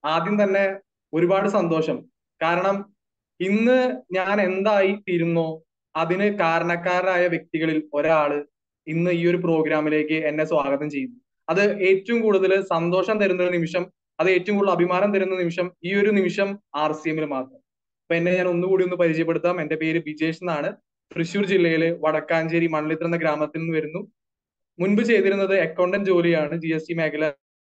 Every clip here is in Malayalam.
ആദ്യം തന്നെ ഒരുപാട് സന്തോഷം കാരണം ഇന്ന് ഞാൻ എന്തായി തീരുന്നോ അതിന് കാരണക്കാരായ വ്യക്തികളിൽ ഒരാള് ഇന്ന് ഈ ഒരു പ്രോഗ്രാമിലേക്ക് എന്നെ സ്വാഗതം ചെയ്യുന്നു അത് ഏറ്റവും കൂടുതൽ സന്തോഷം തരുന്ന ഒരു നിമിഷം അത് ഏറ്റവും കൂടുതൽ അഭിമാനം തരുന്ന നിമിഷം ഈ ഒരു നിമിഷം ആർ സി എമ്മിൽ മാത്രം അപ്പൊ എന്നെ ഞാൻ ഒന്നുകൂടി ഒന്ന് പരിചയപ്പെടുത്താം എന്റെ പേര് ബിജേഷ് എന്നാണ് തൃശ്ശൂർ ജില്ലയിലെ വടക്കാഞ്ചേരി മണ്ണിത്ര എന്ന ഗ്രാമത്തിൽ നിന്ന് വരുന്നു മുൻപ് ചെയ്തിരുന്നത് അക്കൗണ്ടന്റ് ജോലിയാണ് ജി എസ് ടി മേഖല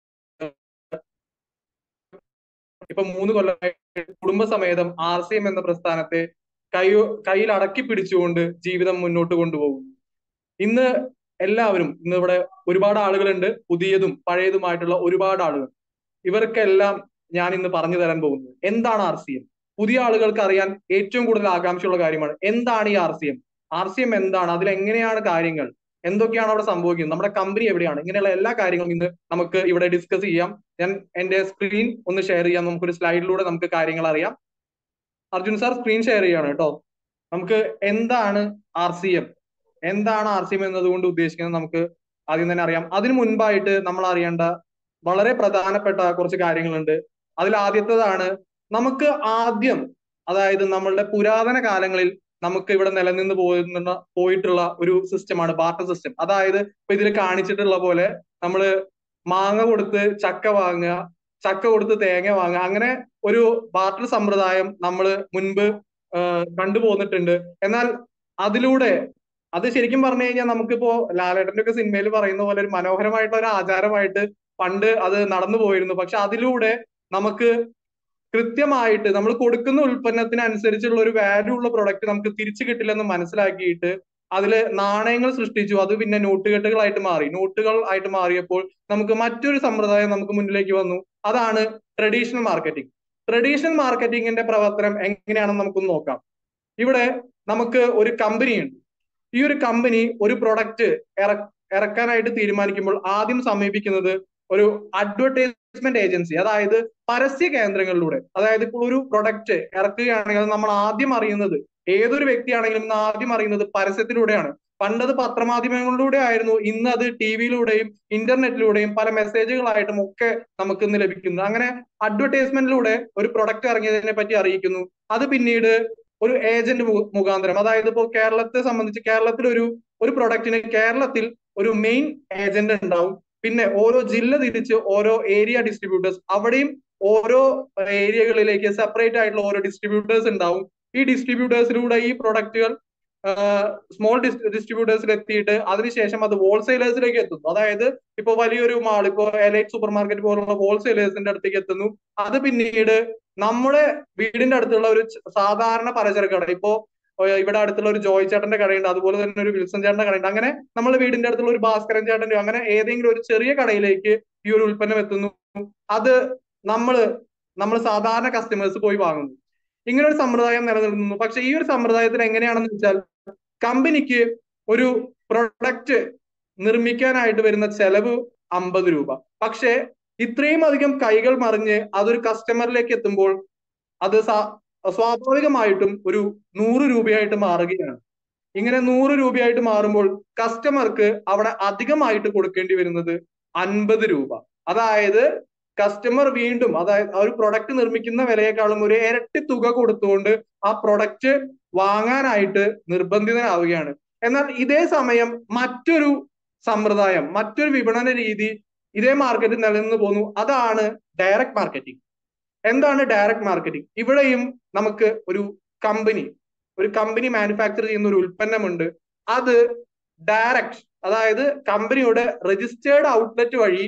ഇപ്പൊ മൂന്ന് കൊല്ലമായിട്ട് കുടുംബസമേതം ആർ സി എം എന്ന പ്രസ്ഥാനത്തെ കൈ കയ്യിൽ അടക്കി പിടിച്ചുകൊണ്ട് ജീവിതം മുന്നോട്ട് കൊണ്ടുപോകും ഇന്ന് എല്ലാവരും ഇന്ന് ഇവിടെ ഒരുപാട് ആളുകളുണ്ട് പുതിയതും പഴയതുമായിട്ടുള്ള ഒരുപാട് ആളുകൾ ഇവർക്കെല്ലാം ഞാൻ ഇന്ന് പറഞ്ഞു തരാൻ പോകുന്നത് എന്താണ് ആർ സി എം പുതിയ ആളുകൾക്ക് അറിയാൻ ഏറ്റവും കൂടുതൽ ആകാംക്ഷയുള്ള കാര്യമാണ് എന്താണ് ഈ R C M R C M എന്താണ് അതിൽ എങ്ങനെയാണ് കാര്യങ്ങൾ എന്തൊക്കെയാണ് അവിടെ സംഭവിക്കുന്നത് നമ്മുടെ കമ്പനി എവിടെയാണ് ഇങ്ങനെയുള്ള എല്ലാ കാര്യങ്ങളും ഇന്ന് നമുക്ക് ഇവിടെ ഡിസ്കസ് ചെയ്യാം ഞാൻ എന്റെ സ്ക്രീൻ ഒന്ന് ഷെയർ ചെയ്യാം നമുക്കൊരു സ്ലൈഡിലൂടെ നമുക്ക് കാര്യങ്ങൾ അറിയാം അർജുൻ സാർ സ്ക്രീൻ ഷെയർ ചെയ്യാണ് കേട്ടോ നമുക്ക് എന്താണ് ആർ സി എം എന്താണ് ആർ സി എം എന്നതുകൊണ്ട് ഉദ്ദേശിക്കുന്നത് നമുക്ക് ആദ്യം തന്നെ അറിയാം അതിനു മുൻപായിട്ട് നമ്മൾ അറിയേണ്ട വളരെ പ്രധാനപ്പെട്ട കുറച്ച് കാര്യങ്ങളുണ്ട് അതിൽ ആദ്യത്തേതാണ് നമുക്ക് ആദ്യം അതായത് നമ്മളുടെ പുരാതന കാലങ്ങളിൽ നമുക്ക് ഇവിടെ നിലനിന്ന് പോയിരുന്ന പോയിട്ടുള്ള ഒരു സിസ്റ്റമാണ് ബാർട്ടർ സിസ്റ്റം അതായത് ഇപ്പൊ ഇതിൽ കാണിച്ചിട്ടുള്ള പോലെ നമ്മള് മാങ്ങ കൊടുത്ത് ചക്ക വാങ്ങുക ചക്ക കൊടുത്ത് തേങ്ങ വാങ്ങുക അങ്ങനെ ഒരു ബാർട്ടർ സമ്പ്രദായം നമ്മൾ മുൻപ് കണ്ടുപോന്നിട്ടുണ്ട് എന്നാൽ അതിലൂടെ അത് ശരിക്കും പറഞ്ഞു കഴിഞ്ഞാൽ നമുക്കിപ്പോ ലാലേട്ടന്റെ ഒക്കെ സിനിമയിൽ പറയുന്ന പോലെ ഒരു മനോഹരമായിട്ടുള്ള ഒരു ആചാരമായിട്ട് പണ്ട് അത് നടന്നു പോയിരുന്നു പക്ഷെ അതിലൂടെ നമുക്ക് കൃത്യമായിട്ട് നമ്മൾ കൊടുക്കുന്ന ഉൽപ്പന്നത്തിനനുസരിച്ചുള്ള ഒരു വാല്യൂ ഉള്ള പ്രൊഡക്റ്റ് നമുക്ക് തിരിച്ചു കിട്ടില്ലെന്ന് മനസ്സിലാക്കിയിട്ട് അതില് നാണയങ്ങൾ സൃഷ്ടിച്ചു അത് പിന്നെ നോട്ടുകെട്ടുകളായിട്ട് മാറി നോട്ടുകൾ ആയിട്ട് മാറിയപ്പോൾ നമുക്ക് മറ്റൊരു സമ്പ്രദായം നമുക്ക് മുന്നിലേക്ക് വന്നു അതാണ് ട്രഡീഷണൽ മാർക്കറ്റിംഗ് ട്രഡീഷണൽ മാർക്കറ്റിംഗിന്റെ പ്രവർത്തനം എങ്ങനെയാണെന്ന് നമുക്കൊന്ന് നോക്കാം ഇവിടെ നമുക്ക് ഒരു കമ്പനി ഉണ്ട് ഈ ഒരു കമ്പനി ഒരു പ്രൊഡക്റ്റ് ഇറക്കാനായിട്ട് തീരുമാനിക്കുമ്പോൾ ആദ്യം സമീപിക്കുന്നത് ഒരു അഡ്വർടൈസ്മെന്റ് ഏജൻസി അതായത് പരസ്യ കേന്ദ്രങ്ങളിലൂടെ അതായത് ഇപ്പോൾ ഒരു പ്രൊഡക്റ്റ് ഇറക്കുകയാണെങ്കിൽ നമ്മൾ ആദ്യം അറിയുന്നത് ഏതൊരു വ്യക്തിയാണെങ്കിലും ഇന്ന് ആദ്യം അറിയുന്നത് പരസ്യത്തിലൂടെയാണ് പണ്ടത് പത്രമാധ്യമങ്ങളിലൂടെ ആയിരുന്നു ഇന്ന് അത് ടി വിയിലൂടെയും ഇന്റർനെറ്റിലൂടെയും പല മെസ്സേജുകളായിട്ടും ഒക്കെ നമുക്ക് ഇന്ന് ലഭിക്കുന്നു അങ്ങനെ അഡ്വർടൈസ്മെന്റിലൂടെ ഒരു പ്രൊഡക്റ്റ് ഇറങ്ങിയതിനെ പറ്റി അറിയിക്കുന്നു അത് പിന്നീട് ഒരു ഏജന്റ് മുഖാന്തരം അതായത് ഇപ്പോൾ കേരളത്തെ സംബന്ധിച്ച് കേരളത്തിൽ ഒരു ഒരു പ്രൊഡക്റ്റിന് കേരളത്തിൽ ഒരു മെയിൻ ഏജന്റ് ഉണ്ടാവും പിന്നെ ഓരോ ജില്ല തിരിച്ച് ഓരോ ഏരിയ ഡിസ്ട്രിബ്യൂട്ടേഴ്സ് അവിടെയും ഓരോ ഏരിയകളിലേക്ക് സെപ്പറേറ്റ് ആയിട്ടുള്ള ഓരോ ഡിസ്ട്രിബ്യൂട്ടേഴ്സ് ഉണ്ടാവും ഈ ഡിസ്ട്രിബ്യൂട്ടേഴ്സിലൂടെ ഈ പ്രൊഡക്റ്റുകൾ സ്മോൾ ഡിസ്ട്രിബ്യൂട്ടേഴ്സിൽ എത്തിയിട്ട് അതിനുശേഷം അത് ഹോൾസെയിലേഴ്സിലേക്ക് എത്തുന്നു അതായത് ഇപ്പൊ വലിയൊരു മാൾ ഇപ്പോ എലൈറ്റ് സൂപ്പർ മാർക്കറ്റ് പോലുള്ള ഹോൾസെയിലേഴ്സിന്റെ അടുത്തേക്ക് എത്തുന്നു അത് പിന്നീട് നമ്മുടെ വീടിന്റെ അടുത്തുള്ള ഒരു സാധാരണ പലചരക്ക് കട ഇപ്പോ ഇവിടെ അടുത്തുള്ള ഒരു ജോയ് ചേട്ടന്റെ കടയുണ്ട് അതുപോലെ തന്നെ ഒരു വിൽസൺ ചേട്ടന്റെ കടയുണ്ട് അങ്ങനെ നമ്മൾ വീടിന്റെ അടുത്തുള്ള ഒരു ഭാസ്കരൻ ചേട്ടന്റെ അങ്ങനെ ഏതെങ്കിലും ഒരു ചെറിയ കടയിലേക്ക് ഈ ഒരു ഉൽപ്പന്നം എത്തുന്നു അത് നമ്മള് നമ്മൾ സാധാരണ കസ്റ്റമേഴ്സ് പോയി വാങ്ങുന്നു ഇങ്ങനെ ഒരു സമ്പ്രദായം നിലനിൽക്കുന്നു പക്ഷെ ഈ ഒരു സമ്പ്രദായത്തിൽ എങ്ങനെയാണെന്ന് വെച്ചാൽ കമ്പനിക്ക് ഒരു പ്രൊഡക്റ്റ് നിർമ്മിക്കാനായിട്ട് വരുന്ന ചെലവ് അമ്പത് രൂപ പക്ഷേ ഇത്രയും അധികം കൈകൾ മറിഞ്ഞ് അതൊരു കസ്റ്റമറിലേക്ക് എത്തുമ്പോൾ അത് സ്വാഭാവികമായിട്ടും ഒരു നൂറ് രൂപയായിട്ട് മാറുകയാണ് ഇങ്ങനെ നൂറ് രൂപയായിട്ട് മാറുമ്പോൾ കസ്റ്റമർക്ക് അവിടെ അധികമായിട്ട് കൊടുക്കേണ്ടി വരുന്നത് അൻപത് രൂപ അതായത് കസ്റ്റമർ വീണ്ടും അതായത് ഒരു പ്രൊഡക്റ്റ് നിർമ്മിക്കുന്ന വിലയെക്കാളും ഒരു ഇരട്ടി തുക കൊടുത്തുകൊണ്ട് ആ പ്രൊഡക്റ്റ് വാങ്ങാനായിട്ട് നിർബന്ധിതനാവുകയാണ് എന്നാൽ ഇതേ സമയം മറ്റൊരു സമ്പ്രദായം മറ്റൊരു വിപണന രീതി ഇതേ മാർക്കറ്റിൽ നിലനിന്ന് പോന്നു അതാണ് ഡയറക്ട് മാർക്കറ്റിംഗ് എന്താണ് ഡയറക്ട് മാർക്കറ്റിംഗ് ഇവിടെയും നമുക്ക് ഒരു കമ്പനി ഒരു കമ്പനി മാനുഫാക്ചർ ചെയ്യുന്ന ഒരു ഉൽപ്പന്നമുണ്ട് അത് ഡയറക്റ്റ് അതായത് കമ്പനിയുടെ രജിസ്റ്റേർഡ് ഔട്ട്ലെറ്റ് വഴി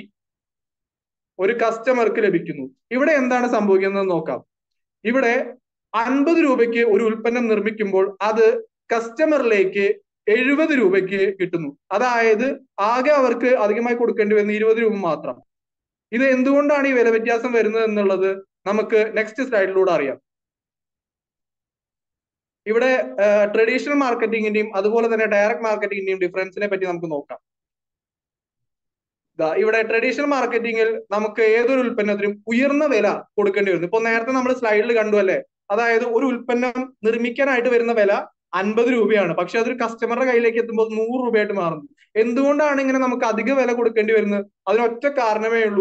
ഒരു കസ്റ്റമർക്ക് ലഭിക്കുന്നു ഇവിടെ എന്താണ് സംഭവിക്കുന്നത് നോക്കാം ഇവിടെ അൻപത് രൂപയ്ക്ക് ഒരു ഉൽപ്പന്നം നിർമ്മിക്കുമ്പോൾ അത് കസ്റ്റമറിലേക്ക് എഴുപത് രൂപയ്ക്ക് കിട്ടുന്നു അതായത് ആകെ അവർക്ക് അധികമായി കൊടുക്കേണ്ടി വരുന്ന ഇരുപത് രൂപ മാത്രം ഇത് എന്തുകൊണ്ടാണ് ഈ വില വ്യത്യാസം വരുന്നത് എന്നുള്ളത് നമുക്ക് നെക്സ്റ്റ് സ്ലൈഡിലൂടെ അറിയാം ഇവിടെ ട്രഡീഷണൽ മാർക്കറ്റിംഗിന്റെയും അതുപോലെ തന്നെ ഡയറക്ട് മാർക്കറ്റിംഗിന്റെയും ഡിഫറൻസിനെ പറ്റി നമുക്ക് നോക്കാം ഇവിടെ ട്രഡീഷണൽ മാർക്കറ്റിംഗിൽ നമുക്ക് ഏതൊരു ഉൽപ്പന്നത്തിനും ഉയർന്ന വില കൊടുക്കേണ്ടി വരുന്നു ഇപ്പൊ നേരത്തെ നമ്മൾ സ്ലൈഡിൽ കണ്ടു അല്ലേ അതായത് ഒരു ഉൽപ്പന്നം നിർമ്മിക്കാനായിട്ട് വരുന്ന വില അൻപത് രൂപയാണ് പക്ഷെ അതൊരു കസ്റ്റമറുടെ കയ്യിലേക്ക് എത്തുമ്പോൾ നൂറ് രൂപയായിട്ട് മാറുന്നു എന്തുകൊണ്ടാണ് ഇങ്ങനെ നമുക്ക് അധിക വില കൊടുക്കേണ്ടി വരുന്നത് അതിനൊറ്റ കാരണമേ ഉള്ളൂ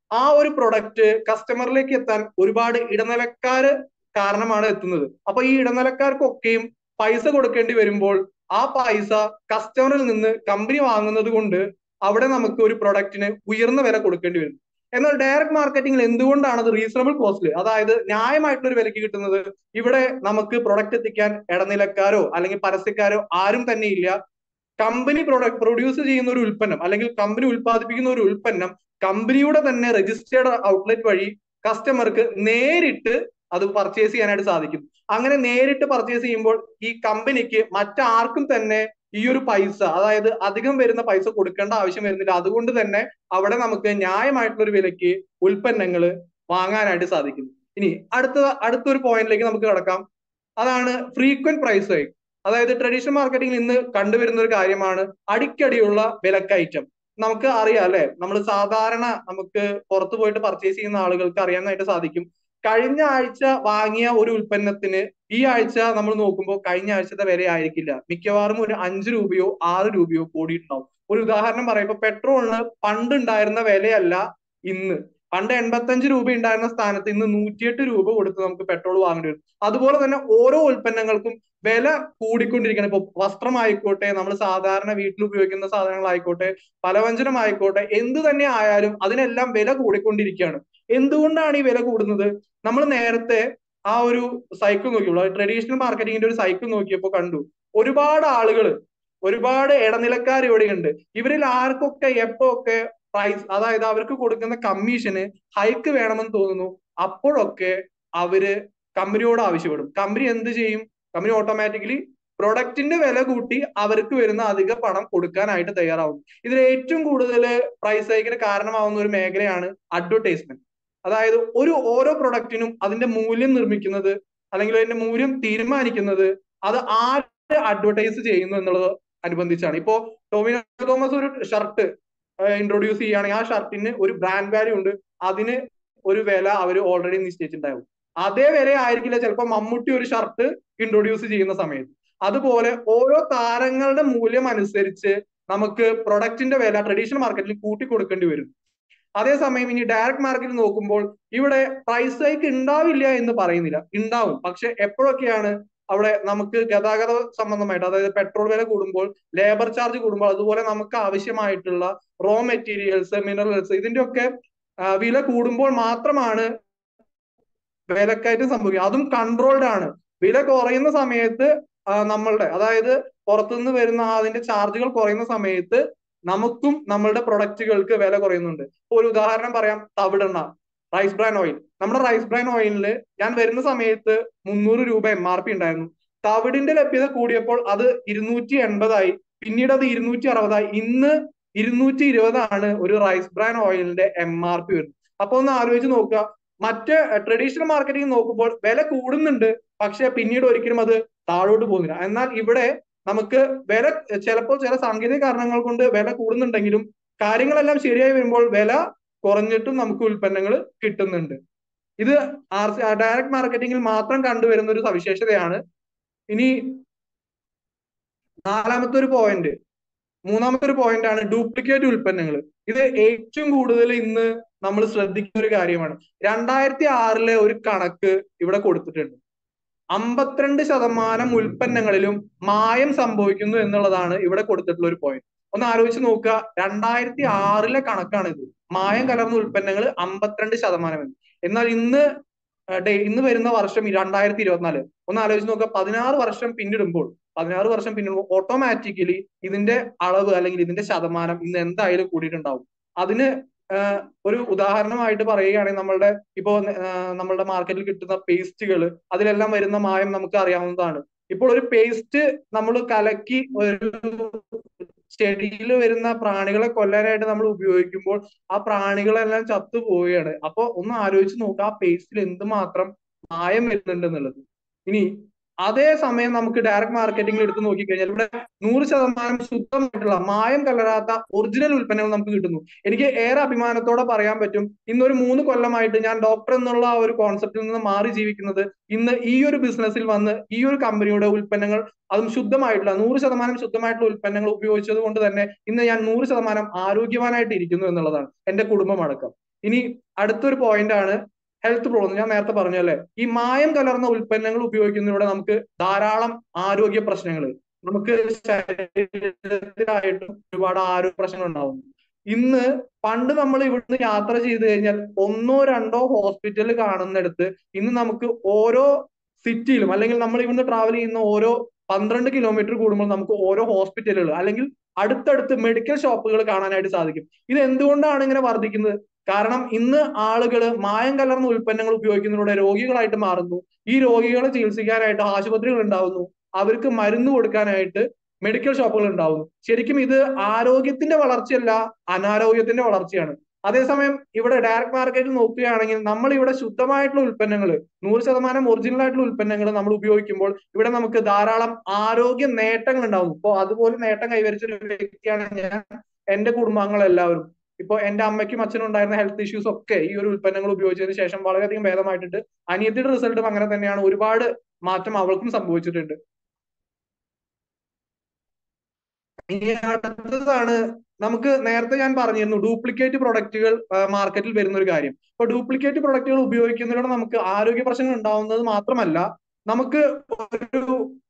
ആ ഒരു പ്രൊഡക്റ്റ് കസ്റ്റമറിലേക്ക് എത്താൻ ഒരുപാട് ഇടനിലക്കാര് കാരണമാണ് എത്തുന്നത് അപ്പൊ ഈ ഇടനിലക്കാർക്കൊക്കെയും പൈസ കൊടുക്കേണ്ടി വരുമ്പോൾ ആ പൈസ കസ്റ്റമറിൽ നിന്ന് കമ്പനി വാങ്ങുന്നത് കൊണ്ട് അവിടെ നമുക്ക് ഒരു പ്രൊഡക്റ്റിന് ഉയർന്ന വില കൊടുക്കേണ്ടി വരും എന്നാൽ ഡയറക്ട് മാർക്കറ്റിംഗിൽ എന്തുകൊണ്ടാണ് അത് റീസണബിൾ കോസ്റ്റിൽ അതായത് ന്യായമായിട്ടുള്ള ഒരു വിലക്ക് കിട്ടുന്നത് ഇവിടെ നമുക്ക് പ്രൊഡക്റ്റ് എത്തിക്കാൻ ഇടനിലക്കാരോ അല്ലെങ്കിൽ പരസ്യക്കാരോ ആരും തന്നെ ഇല്ല കമ്പനി പ്രൊഡക്റ്റ് പ്രൊഡ്യൂസ് ചെയ്യുന്ന ഒരു ഉൽപ്പന്നം അല്ലെങ്കിൽ കമ്പനി ഉൽപ്പാദിപ്പിക്കുന്ന ഒരു ഉൽപ്പന്നം കമ്പനിയുടെ തന്നെ രജിസ്റ്റേർഡ് ഔട്ട്ലെറ്റ് വഴി കസ്റ്റമർക്ക് നേരിട്ട് അത് പർച്ചേസ് ചെയ്യാനായിട്ട് സാധിക്കും അങ്ങനെ നേരിട്ട് പർച്ചേസ് ചെയ്യുമ്പോൾ ഈ കമ്പനിക്ക് മറ്റാർക്കും തന്നെ ഈ ഒരു പൈസ അതായത് അധികം വരുന്ന പൈസ കൊടുക്കേണ്ട ആവശ്യം വരുന്നില്ല അതുകൊണ്ട് തന്നെ അവിടെ നമുക്ക് ന്യായമായിട്ടുള്ള ഒരു വിലയ്ക്ക് ഉൽപ്പന്നങ്ങൾ വാങ്ങാനായിട്ട് സാധിക്കും ഇനി അടുത്ത അടുത്തൊരു പോയിന്റിലേക്ക് നമുക്ക് കടക്കാം അതാണ് ഫ്രീക്വന്റ് പ്രൈസ് ഹൈക്ക് അതായത് ട്രഡീഷണൽ മാർക്കറ്റിംഗിൽ ഇന്ന് കണ്ടുവരുന്ന ഒരു കാര്യമാണ് അടിക്കടിയുള്ള വിലക്കയറ്റം നമുക്ക് അറിയാം അല്ലെ നമ്മൾ സാധാരണ നമുക്ക് പുറത്തു പോയിട്ട് പർച്ചേസ് ചെയ്യുന്ന ആളുകൾക്ക് അറിയാനായിട്ട് സാധിക്കും കഴിഞ്ഞ ആഴ്ച വാങ്ങിയ ഒരു ഉൽപ്പന്നത്തിന് ഈ ആഴ്ച നമ്മൾ നോക്കുമ്പോൾ കഴിഞ്ഞ ആഴ്ചത്തെ വില ആയിരിക്കില്ല മിക്കവാറും ഒരു അഞ്ച് രൂപയോ ആറ് രൂപയോ കൂടിയിട്ടുണ്ടാവും ഒരു ഉദാഹരണം പറയാം ഇപ്പൊ പെട്രോളിന് പണ്ട് ഉണ്ടായിരുന്ന വിലയല്ല ഇന്ന് പണ്ട് എൺപത്തഞ്ച് രൂപ ഉണ്ടായിരുന്ന സ്ഥാനത്ത് ഇന്ന് നൂറ്റിയെട്ട് രൂപ കൊടുത്ത് നമുക്ക് പെട്രോൾ വാങ്ങേണ്ടി വരും അതുപോലെ തന്നെ ഓരോ ഉൽപ്പന്നങ്ങൾക്കും വില കൂടിക്കൊണ്ടിരിക്കുകയാണ് ഇപ്പൊ വസ്ത്രമായിക്കോട്ടെ നമ്മൾ സാധാരണ വീട്ടിൽ ഉപയോഗിക്കുന്ന സാധനങ്ങളായിക്കോട്ടെ പലവ്യഞ്ജനമായിക്കോട്ടെ എന്ത് തന്നെ ആയാലും അതിനെല്ലാം വില കൂടിക്കൊണ്ടിരിക്കുകയാണ് എന്തുകൊണ്ടാണ് ഈ വില കൂടുന്നത് നമ്മൾ നേരത്തെ ആ ഒരു സൈക്കിൾ നോക്കിയപ്പോൾ ട്രഡീഷണൽ മാർക്കറ്റിംഗിന്റെ ഒരു സൈക്കിൾ നോക്കിയപ്പോൾ കണ്ടു ഒരുപാട് ആളുകൾ ഒരുപാട് ഇടനിലക്കാർ ഇവിടെയുണ്ട് ഇവരിൽ ആർക്കൊക്കെ എപ്പോ ഒക്കെ പ്രൈസ് അതായത് അവർക്ക് കൊടുക്കുന്ന കമ്മീഷന് ഹൈക്ക് വേണമെന്ന് തോന്നുന്നു അപ്പോഴൊക്കെ അവര് കമ്പനിയോട് ആവശ്യപ്പെടും കമ്പനി എന്ത് ചെയ്യും കമ്പനി ഓട്ടോമാറ്റിക്കലി പ്രൊഡക്റ്റിന്റെ വില കൂട്ടി അവർക്ക് വരുന്ന അധിക പണം കൊടുക്കാനായിട്ട് തയ്യാറാവും ഇതിൽ ഏറ്റവും കൂടുതൽ പ്രൈസ് ഹൈക്കിന് കാരണമാവുന്ന ഒരു മേഖലയാണ് അഡ്വർടൈസ്മെന്റ് അതായത് ഒരു ഓരോ പ്രൊഡക്റ്റിനും അതിന്റെ മൂല്യം നിർമ്മിക്കുന്നത് അല്ലെങ്കിൽ അതിന്റെ മൂല്യം തീരുമാനിക്കുന്നത് അത് ആര് അഡ്വർടൈസ് ചെയ്യുന്നു എന്നുള്ളത് അനുബന്ധിച്ചാണ് ഇപ്പോ ടോമിനോ തോമസ് ഒരു ഷർട്ട് ഇൻട്രൊഡ്യൂസ് ചെയ്യുകയാണെങ്കിൽ ആ ഷർട്ടിന് ഒരു ബ്രാൻഡ് വാല്യൂ ഉണ്ട് അതിന് ഒരു വില അവർ ഓൾറെഡി നിശ്ചയിച്ചിട്ടുണ്ടാവും അതേ വില ആയിരിക്കില്ല ചിലപ്പോൾ മമ്മൂട്ടി ഒരു ഷർട്ട് ഇൻട്രൊഡ്യൂസ് ചെയ്യുന്ന സമയത്ത് അതുപോലെ ഓരോ താരങ്ങളുടെ മൂല്യം അനുസരിച്ച് നമുക്ക് പ്രൊഡക്റ്റിന്റെ വില ട്രഡീഷണൽ മാർക്കറ്റിൽ കൂട്ടി കൊടുക്കേണ്ടി വരും അതേസമയം ഇനി ഡയറക്ട് മാർക്കറ്റിൽ നോക്കുമ്പോൾ ഇവിടെ പ്രൈസ് ഹൈക്ക് ഉണ്ടാവില്ല എന്ന് പറയുന്നില്ല ഉണ്ടാവും പക്ഷെ എപ്പോഴൊക്കെയാണ് അവിടെ നമുക്ക് ഗതാഗത സംബന്ധമായിട്ട് അതായത് പെട്രോൾ വില കൂടുമ്പോൾ ലേബർ ചാർജ് കൂടുമ്പോൾ അതുപോലെ നമുക്ക് ആവശ്യമായിട്ടുള്ള റോ മെറ്റീരിയൽസ് മിനറൽസ് ഇതിന്റെയൊക്കെ വില കൂടുമ്പോൾ മാത്രമാണ് വിലക്കയറ്റം സംഭവിക്കുക അതും കൺട്രോൾഡ് ആണ് വില കുറയുന്ന സമയത്ത് നമ്മളുടെ അതായത് പുറത്തുനിന്ന് വരുന്ന അതിന്റെ ചാർജുകൾ കുറയുന്ന സമയത്ത് നമുക്കും നമ്മളുടെ പ്രൊഡക്റ്റുകൾക്ക് വില കുറയുന്നുണ്ട് ഒരു ഉദാഹരണം പറയാം തവിടെണ്ണ റൈസ് ബ്രാൻ ഓയിൽ നമ്മുടെ റൈസ് ബ്രാൻ ഓയിലിന് ഞാൻ വരുന്ന സമയത്ത് മുന്നൂറ് രൂപ എം ആർ പി ഉണ്ടായിരുന്നു തവിടിന്റെ ലഭ്യത കൂടിയപ്പോൾ അത് ഇരുന്നൂറ്റി എൺപതായി പിന്നീട് അത് ഇരുന്നൂറ്റി അറുപതായി ഇന്ന് ഇരുന്നൂറ്റി ഇരുപതാണ് ഒരു റൈസ് ബ്രാൻ ഓയിലിന്റെ എം ആർ പി വരുന്നത് അപ്പൊ ഒന്ന് ആലോചിച്ച് നോക്കുക മറ്റ് ട്രഡീഷണൽ മാർക്കറ്റിംഗ് നോക്കുമ്പോൾ വില കൂടുന്നുണ്ട് പക്ഷെ പിന്നീട് ഒരിക്കലും അത് താഴോട്ട് പോകുന്നില്ല എന്നാൽ ഇവിടെ നമുക്ക് വില ചിലപ്പോൾ ചില സാങ്കേതിക കാരണങ്ങൾ കൊണ്ട് വില കൂടുന്നുണ്ടെങ്കിലും കാര്യങ്ങളെല്ലാം ശരിയായി വരുമ്പോൾ വില കുറഞ്ഞിട്ടും നമുക്ക് ഉൽപ്പന്നങ്ങൾ കിട്ടുന്നുണ്ട് ഇത് ആർ ഡയറക്ട് മാർക്കറ്റിംഗിൽ മാത്രം കണ്ടുവരുന്ന ഒരു സവിശേഷതയാണ് ഇനി നാലാമത്തെ ഒരു പോയിന്റ് മൂന്നാമത്തെ ഒരു പോയിന്റ് ആണ് ഡ്യൂപ്ലിക്കേറ്റ് ഉൽപ്പന്നങ്ങൾ ഇത് ഏറ്റവും കൂടുതൽ ഇന്ന് നമ്മൾ ശ്രദ്ധിക്കുന്ന ഒരു കാര്യമാണ് രണ്ടായിരത്തി ആറിലെ ഒരു കണക്ക് ഇവിടെ കൊടുത്തിട്ടുണ്ട് അമ്പത്തിരണ്ട് ശതമാനം ഉൽപ്പന്നങ്ങളിലും മായം സംഭവിക്കുന്നു എന്നുള്ളതാണ് ഇവിടെ കൊടുത്തിട്ടുള്ള ഒരു പോയിന്റ് ഒന്ന് ആലോചിച്ച് നോക്കുക രണ്ടായിരത്തി ആറിലെ കണക്കാണ് ഇത് മായം കലർന്ന ഉൽപ്പന്നങ്ങൾ അമ്പത്തിരണ്ട് ശതമാനം എന്നാൽ ഇന്ന് ഇന്ന് വരുന്ന വർഷം രണ്ടായിരത്തി ഇരുപത്തിനാല് ഒന്ന് ആലോചിച്ച് നോക്കുക പതിനാറ് വർഷം പിന്നിടുമ്പോൾ പതിനാറ് വർഷം പിന്നിടുമ്പോൾ ഓട്ടോമാറ്റിക്കലി ഇതിന്റെ അളവ് അല്ലെങ്കിൽ ഇതിന്റെ ശതമാനം ഇന്ന് എന്തായാലും കൂടിയിട്ടുണ്ടാവും അതിന് ഒരു ഉദാഹരണമായിട്ട് പറയുകയാണെങ്കിൽ നമ്മളുടെ ഇപ്പോ നമ്മളുടെ മാർക്കറ്റിൽ കിട്ടുന്ന പേസ്റ്റുകൾ അതിലെല്ലാം വരുന്ന മായം നമുക്ക് അറിയാവുന്നതാണ് ഇപ്പോൾ ഒരു പേസ്റ്റ് നമ്മൾ കലക്കി ഒരു ചെടിയിൽ വരുന്ന പ്രാണികളെ കൊല്ലാനായിട്ട് നമ്മൾ ഉപയോഗിക്കുമ്പോൾ ആ പ്രാണികളെല്ലാം ചത്തു പോവുകയാണ് അപ്പൊ ഒന്ന് ആലോചിച്ച് നോക്കുക ആ പേസ്റ്റിൽ എന്തുമാത്രം മായം വരുന്നുണ്ട് എന്നുള്ളത് ഇനി അതേ സമയം നമുക്ക് ഡയറക്ട് മാർക്കറ്റിംഗിൽ എടുത്ത് നോക്കിക്കഴിഞ്ഞാൽ ഇവിടെ നൂറ് ശതമാനം ശുദ്ധമായിട്ടുള്ള മായം കലരാത്ത ഒറിജിനൽ ഉൽപ്പന്നങ്ങൾ നമുക്ക് കിട്ടുന്നു എനിക്ക് ഏറെ അഭിമാനത്തോടെ പറയാൻ പറ്റും ഇന്നൊരു മൂന്ന് കൊല്ലമായിട്ട് ഞാൻ ഡോക്ടർ എന്നുള്ള ആ ഒരു കോൺസെപ്റ്റിൽ നിന്ന് മാറി ജീവിക്കുന്നത് ഇന്ന് ഈ ഒരു ബിസിനസ്സിൽ വന്ന് ഈ ഒരു കമ്പനിയുടെ ഉൽപ്പന്നങ്ങൾ അതും ശുദ്ധമായിട്ടുള്ള നൂറ് ശതമാനം ശുദ്ധമായിട്ടുള്ള ഉൽപ്പന്നങ്ങൾ ഉപയോഗിച്ചത് കൊണ്ട് തന്നെ ഇന്ന് ഞാൻ നൂറ് ശതമാനം ആരോഗ്യവാനായിട്ട് ഇരിക്കുന്നു എന്നുള്ളതാണ് എന്റെ കുടുംബം അടക്കം ഇനി അടുത്തൊരു പോയിന്റ് ആണ് ഹെൽത്ത് പ്രോബ്ലം ഞാൻ നേരത്തെ പറഞ്ഞല്ലേ ഈ മായം കലർന്ന ഉൽപ്പന്നങ്ങൾ ഉപയോഗിക്കുന്നതിലൂടെ നമുക്ക് ധാരാളം ആരോഗ്യ പ്രശ്നങ്ങൾ നമുക്ക് ശരീരത്തിലായിട്ടും ഒരുപാട് ആരോഗ്യ പ്രശ്നങ്ങൾ ഉണ്ടാവും ഇന്ന് പണ്ട് നമ്മൾ ഇവിടുന്ന് യാത്ര ചെയ്തു കഴിഞ്ഞാൽ ഒന്നോ രണ്ടോ ഹോസ്പിറ്റൽ കാണുന്നിടത്ത് ഇന്ന് നമുക്ക് ഓരോ സിറ്റിയിലും അല്ലെങ്കിൽ നമ്മൾ ഇവിടുന്ന് ട്രാവൽ ചെയ്യുന്ന ഓരോ പന്ത്രണ്ട് കിലോമീറ്റർ കൂടുമ്പോൾ നമുക്ക് ഓരോ ഹോസ്പിറ്റലുകൾ അല്ലെങ്കിൽ അടുത്തടുത്ത് മെഡിക്കൽ ഷോപ്പുകൾ കാണാനായിട്ട് സാധിക്കും ഇത് എന്തുകൊണ്ടാണ് ഇങ്ങനെ വർദ്ധിക്കുന്നത് കാരണം ഇന്ന് ആളുകൾ മായം കലർന്ന ഉൽപ്പന്നങ്ങൾ ഉപയോഗിക്കുന്നതിലൂടെ രോഗികളായിട്ട് മാറുന്നു ഈ രോഗികളെ ചികിത്സിക്കാനായിട്ട് ആശുപത്രികൾ ഉണ്ടാവുന്നു അവർക്ക് മരുന്ന് കൊടുക്കാനായിട്ട് മെഡിക്കൽ ഷോപ്പുകൾ ഉണ്ടാവുന്നു ശരിക്കും ഇത് ആരോഗ്യത്തിന്റെ വളർച്ചയല്ല അനാരോഗ്യത്തിന്റെ വളർച്ചയാണ് അതേസമയം ഇവിടെ ഡയറക്ട് മാർക്കറ്റിൽ നോക്കുകയാണെങ്കിൽ നമ്മൾ ഇവിടെ ശുദ്ധമായിട്ടുള്ള ഉൽപ്പന്നങ്ങൾ നൂറ് ശതമാനം ഒറിജിനൽ ആയിട്ടുള്ള ഉൽപ്പന്നങ്ങൾ നമ്മൾ ഉപയോഗിക്കുമ്പോൾ ഇവിടെ നമുക്ക് ധാരാളം ആരോഗ്യ നേട്ടങ്ങൾ ഉണ്ടാവുന്നു ഇപ്പോൾ അതുപോലെ നേട്ടം കൈവരിച്ച ഒരു വ്യക്തിയാണ് ഞാൻ എന്റെ കുടുംബാംഗങ്ങൾ എല്ലാവരും ഇപ്പൊ എന്റെ അമ്മയ്ക്കും അച്ഛനും ഉണ്ടായിരുന്ന ഹെൽത്ത് ഇഷ്യൂസ് ഒക്കെ ഈ ഒരു ഉൽപ്പന്നങ്ങൾ ഉപയോഗിച്ചതിന് ശേഷം വളരെയധികം ഭേദമായിട്ടുണ്ട് അനിയത്തിയുടെ റിസൾട്ടും അങ്ങനെ തന്നെയാണ് ഒരുപാട് മാറ്റം അവൾക്കും സംഭവിച്ചിട്ടുണ്ട് ഇനി അടുത്തതാണ് നമുക്ക് നേരത്തെ ഞാൻ പറഞ്ഞിരുന്നു ഡ്യൂപ്ലിക്കേറ്റ് പ്രൊഡക്റ്റുകൾ മാർക്കറ്റിൽ വരുന്ന ഒരു കാര്യം ഇപ്പൊ ഡ്യൂപ്ലിക്കേറ്റ് പ്രൊഡക്റ്റുകൾ ഉപയോഗിക്കുന്നതിലൂടെ നമുക്ക് ആരോഗ്യ പ്രശ്നങ്ങൾ ഉണ്ടാവുന്നത് മാത്രമല്ല നമുക്ക് ഒരു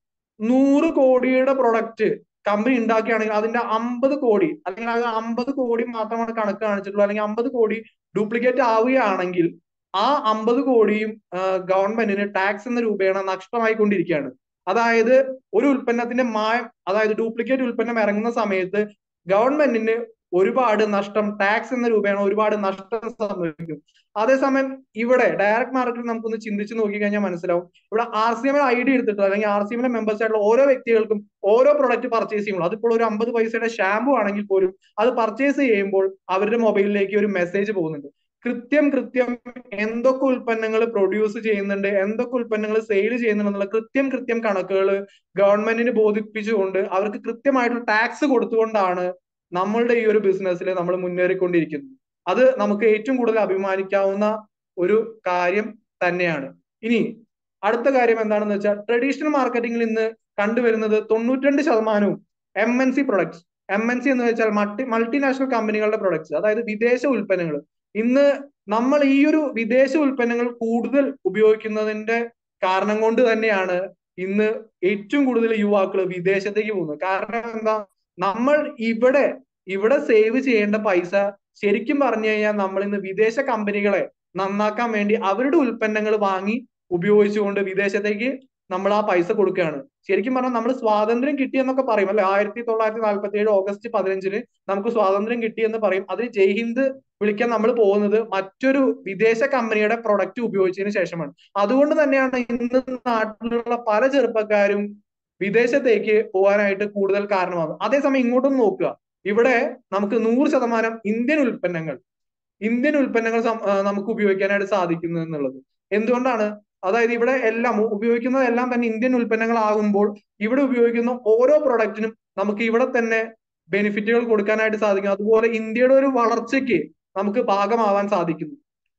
നൂറ് കോടിയുടെ പ്രൊഡക്റ്റ് കമ്പനി ഉണ്ടാക്കുകയാണെങ്കിൽ അതിന്റെ അമ്പത് കോടി അല്ലെങ്കിൽ അത് അമ്പത് കോടി മാത്രമാണ് കണക്ക് കാണിച്ചിട്ടുള്ളൂ അല്ലെങ്കിൽ അമ്പത് കോടി ഡ്യൂപ്ലിക്കേറ്റ് ആവുകയാണെങ്കിൽ ആ അമ്പത് കോടിയും ഗവൺമെന്റിന് ടാക്സ് എന്ന രൂപേണ നഷ്ടമായിക്കൊണ്ടിരിക്കുകയാണ് അതായത് ഒരു ഉൽപ്പന്നത്തിന്റെ മായം അതായത് ഡ്യൂപ്ലിക്കേറ്റ് ഉൽപ്പന്നം ഇറങ്ങുന്ന സമയത്ത് ഗവൺമെന്റിന് ഒരുപാട് നഷ്ടം ടാക്സ് എന്ന രൂപേണ ഒരുപാട് നഷ്ടം സംഭവിക്കും അതേസമയം ഇവിടെ ഡയറക്ട് മാർക്കറ്റിൽ നമുക്കൊന്ന് ചിന്തിച്ച് നോക്കി കഴിഞ്ഞാൽ മനസ്സിലാവും ഇവിടെ ആർ സി എമ്മിലെ ഐ ഡി എടുത്തിട്ട് അല്ലെങ്കിൽ ആർ സി എമ്മിലെ മെമ്പേഴ്സ് ആയിട്ടുള്ള ഓരോ വ്യക്തികൾക്കും ഓരോ പ്രൊഡക്റ്റ് പർച്ചേസ് ചെയ്യുമ്പോൾ അതിപ്പോൾ ഒരു അമ്പത് പൈസയുടെ ഷാമ്പു ആണെങ്കിൽ പോലും അത് പർച്ചേസ് ചെയ്യുമ്പോൾ അവരുടെ മൊബൈലിലേക്ക് ഒരു മെസ്സേജ് പോകുന്നുണ്ട് കൃത്യം കൃത്യം എന്തൊക്കെ ഉൽപ്പന്നങ്ങൾ പ്രൊഡ്യൂസ് ചെയ്യുന്നുണ്ട് എന്തൊക്കെ ഉൽപ്പന്നങ്ങൾ സെയിൽ ചെയ്യുന്നുണ്ട് എന്നുള്ള കൃത്യം കൃത്യം കണക്കുകൾ ഗവൺമെന്റിന് ബോധിപ്പിച്ചുകൊണ്ട് അവർക്ക് കൃത്യമായിട്ടുള്ള ടാക്സ് കൊടുത്തുകൊണ്ടാണ് നമ്മളുടെ ഈ ഒരു ബിസിനസ്സിൽ നമ്മൾ മുന്നേറിക്കൊണ്ടിരിക്കുന്നത് അത് നമുക്ക് ഏറ്റവും കൂടുതൽ അഭിമാനിക്കാവുന്ന ഒരു കാര്യം തന്നെയാണ് ഇനി അടുത്ത കാര്യം എന്താണെന്ന് വെച്ചാൽ ട്രഡീഷണൽ മാർക്കറ്റിംഗിൽ ഇന്ന് കണ്ടുവരുന്നത് തൊണ്ണൂറ്റിരണ്ട് ശതമാനവും M N C products M N C എന്ന് വെച്ചാൽ മൾട്ടി മൾട്ടിനാഷണൽ കമ്പനികളുടെ പ്രൊഡക്ട്സ് അതായത് വിദേശ ഉൽപ്പന്നങ്ങൾ ഇന്ന് നമ്മൾ ഈ ഒരു വിദേശ ഉൽപ്പന്നങ്ങൾ കൂടുതൽ ഉപയോഗിക്കുന്നതിന്റെ കാരണം കൊണ്ട് തന്നെയാണ് ഇന്ന് ഏറ്റവും കൂടുതൽ യുവാക്കൾ വിദേശത്തേക്ക് പോകുന്നത് കാരണം എന്താ നമ്മൾ ഇവിടെ ഇവിടെ സേവ് ചെയ്യേണ്ട പൈസ ശരിക്കും പറഞ്ഞു കഴിഞ്ഞാൽ നമ്മൾ ഇന്ന് വിദേശ കമ്പനികളെ നന്നാക്കാൻ വേണ്ടി അവരുടെ ഉൽപ്പന്നങ്ങൾ വാങ്ങി ഉപയോഗിച്ചുകൊണ്ട് വിദേശത്തേക്ക് നമ്മൾ ആ പൈസ കൊടുക്കുകയാണ് ശരിക്കും പറഞ്ഞാൽ നമ്മൾ സ്വാതന്ത്ര്യം കിട്ടിയെന്നൊക്കെ പറയും അല്ലെ ആയിരത്തി തൊള്ളായിരത്തി നാൽപ്പത്തി ഏഴ് ഓഗസ്റ്റ് പതിനഞ്ചിന് നമുക്ക് സ്വാതന്ത്ര്യം കിട്ടിയെന്ന് പറയും അതിന് ജയ്ഹിന്ദ് വിളിക്കാൻ നമ്മൾ പോകുന്നത് മറ്റൊരു വിദേശ കമ്പനിയുടെ പ്രൊഡക്റ്റ് ഉപയോഗിച്ചതിന് ശേഷമാണ് അതുകൊണ്ട് തന്നെയാണ് ഇന്ന് നാട്ടിലുള്ള പല ചെറുപ്പക്കാരും വിദേശത്തേക്ക് പോകാനായിട്ട് കൂടുതൽ കാരണമാകും അതേസമയം ഇങ്ങോട്ടും നോക്കുക ഇവിടെ നമുക്ക് നൂറ് ശതമാനം ഇന്ത്യൻ ഉൽപ്പന്നങ്ങൾ ഇന്ത്യൻ ഉൽപ്പന്നങ്ങൾ നമുക്ക് ഉപയോഗിക്കാനായിട്ട് സാധിക്കുന്നു എന്നുള്ളത് എന്തുകൊണ്ടാണ് അതായത് ഇവിടെ എല്ലാം ഉപയോഗിക്കുന്നതെല്ലാം തന്നെ ഇന്ത്യൻ ഉൽപ്പന്നങ്ങളാകുമ്പോൾ ഇവിടെ ഉപയോഗിക്കുന്ന ഓരോ പ്രൊഡക്റ്റിനും നമുക്ക് ഇവിടെ തന്നെ ബെനിഫിറ്റുകൾ കൊടുക്കാനായിട്ട് സാധിക്കും അതുപോലെ ഇന്ത്യയുടെ ഒരു വളർച്ചയ്ക്ക് നമുക്ക് ഭാഗമാവാൻ സാധിക്കുന്നു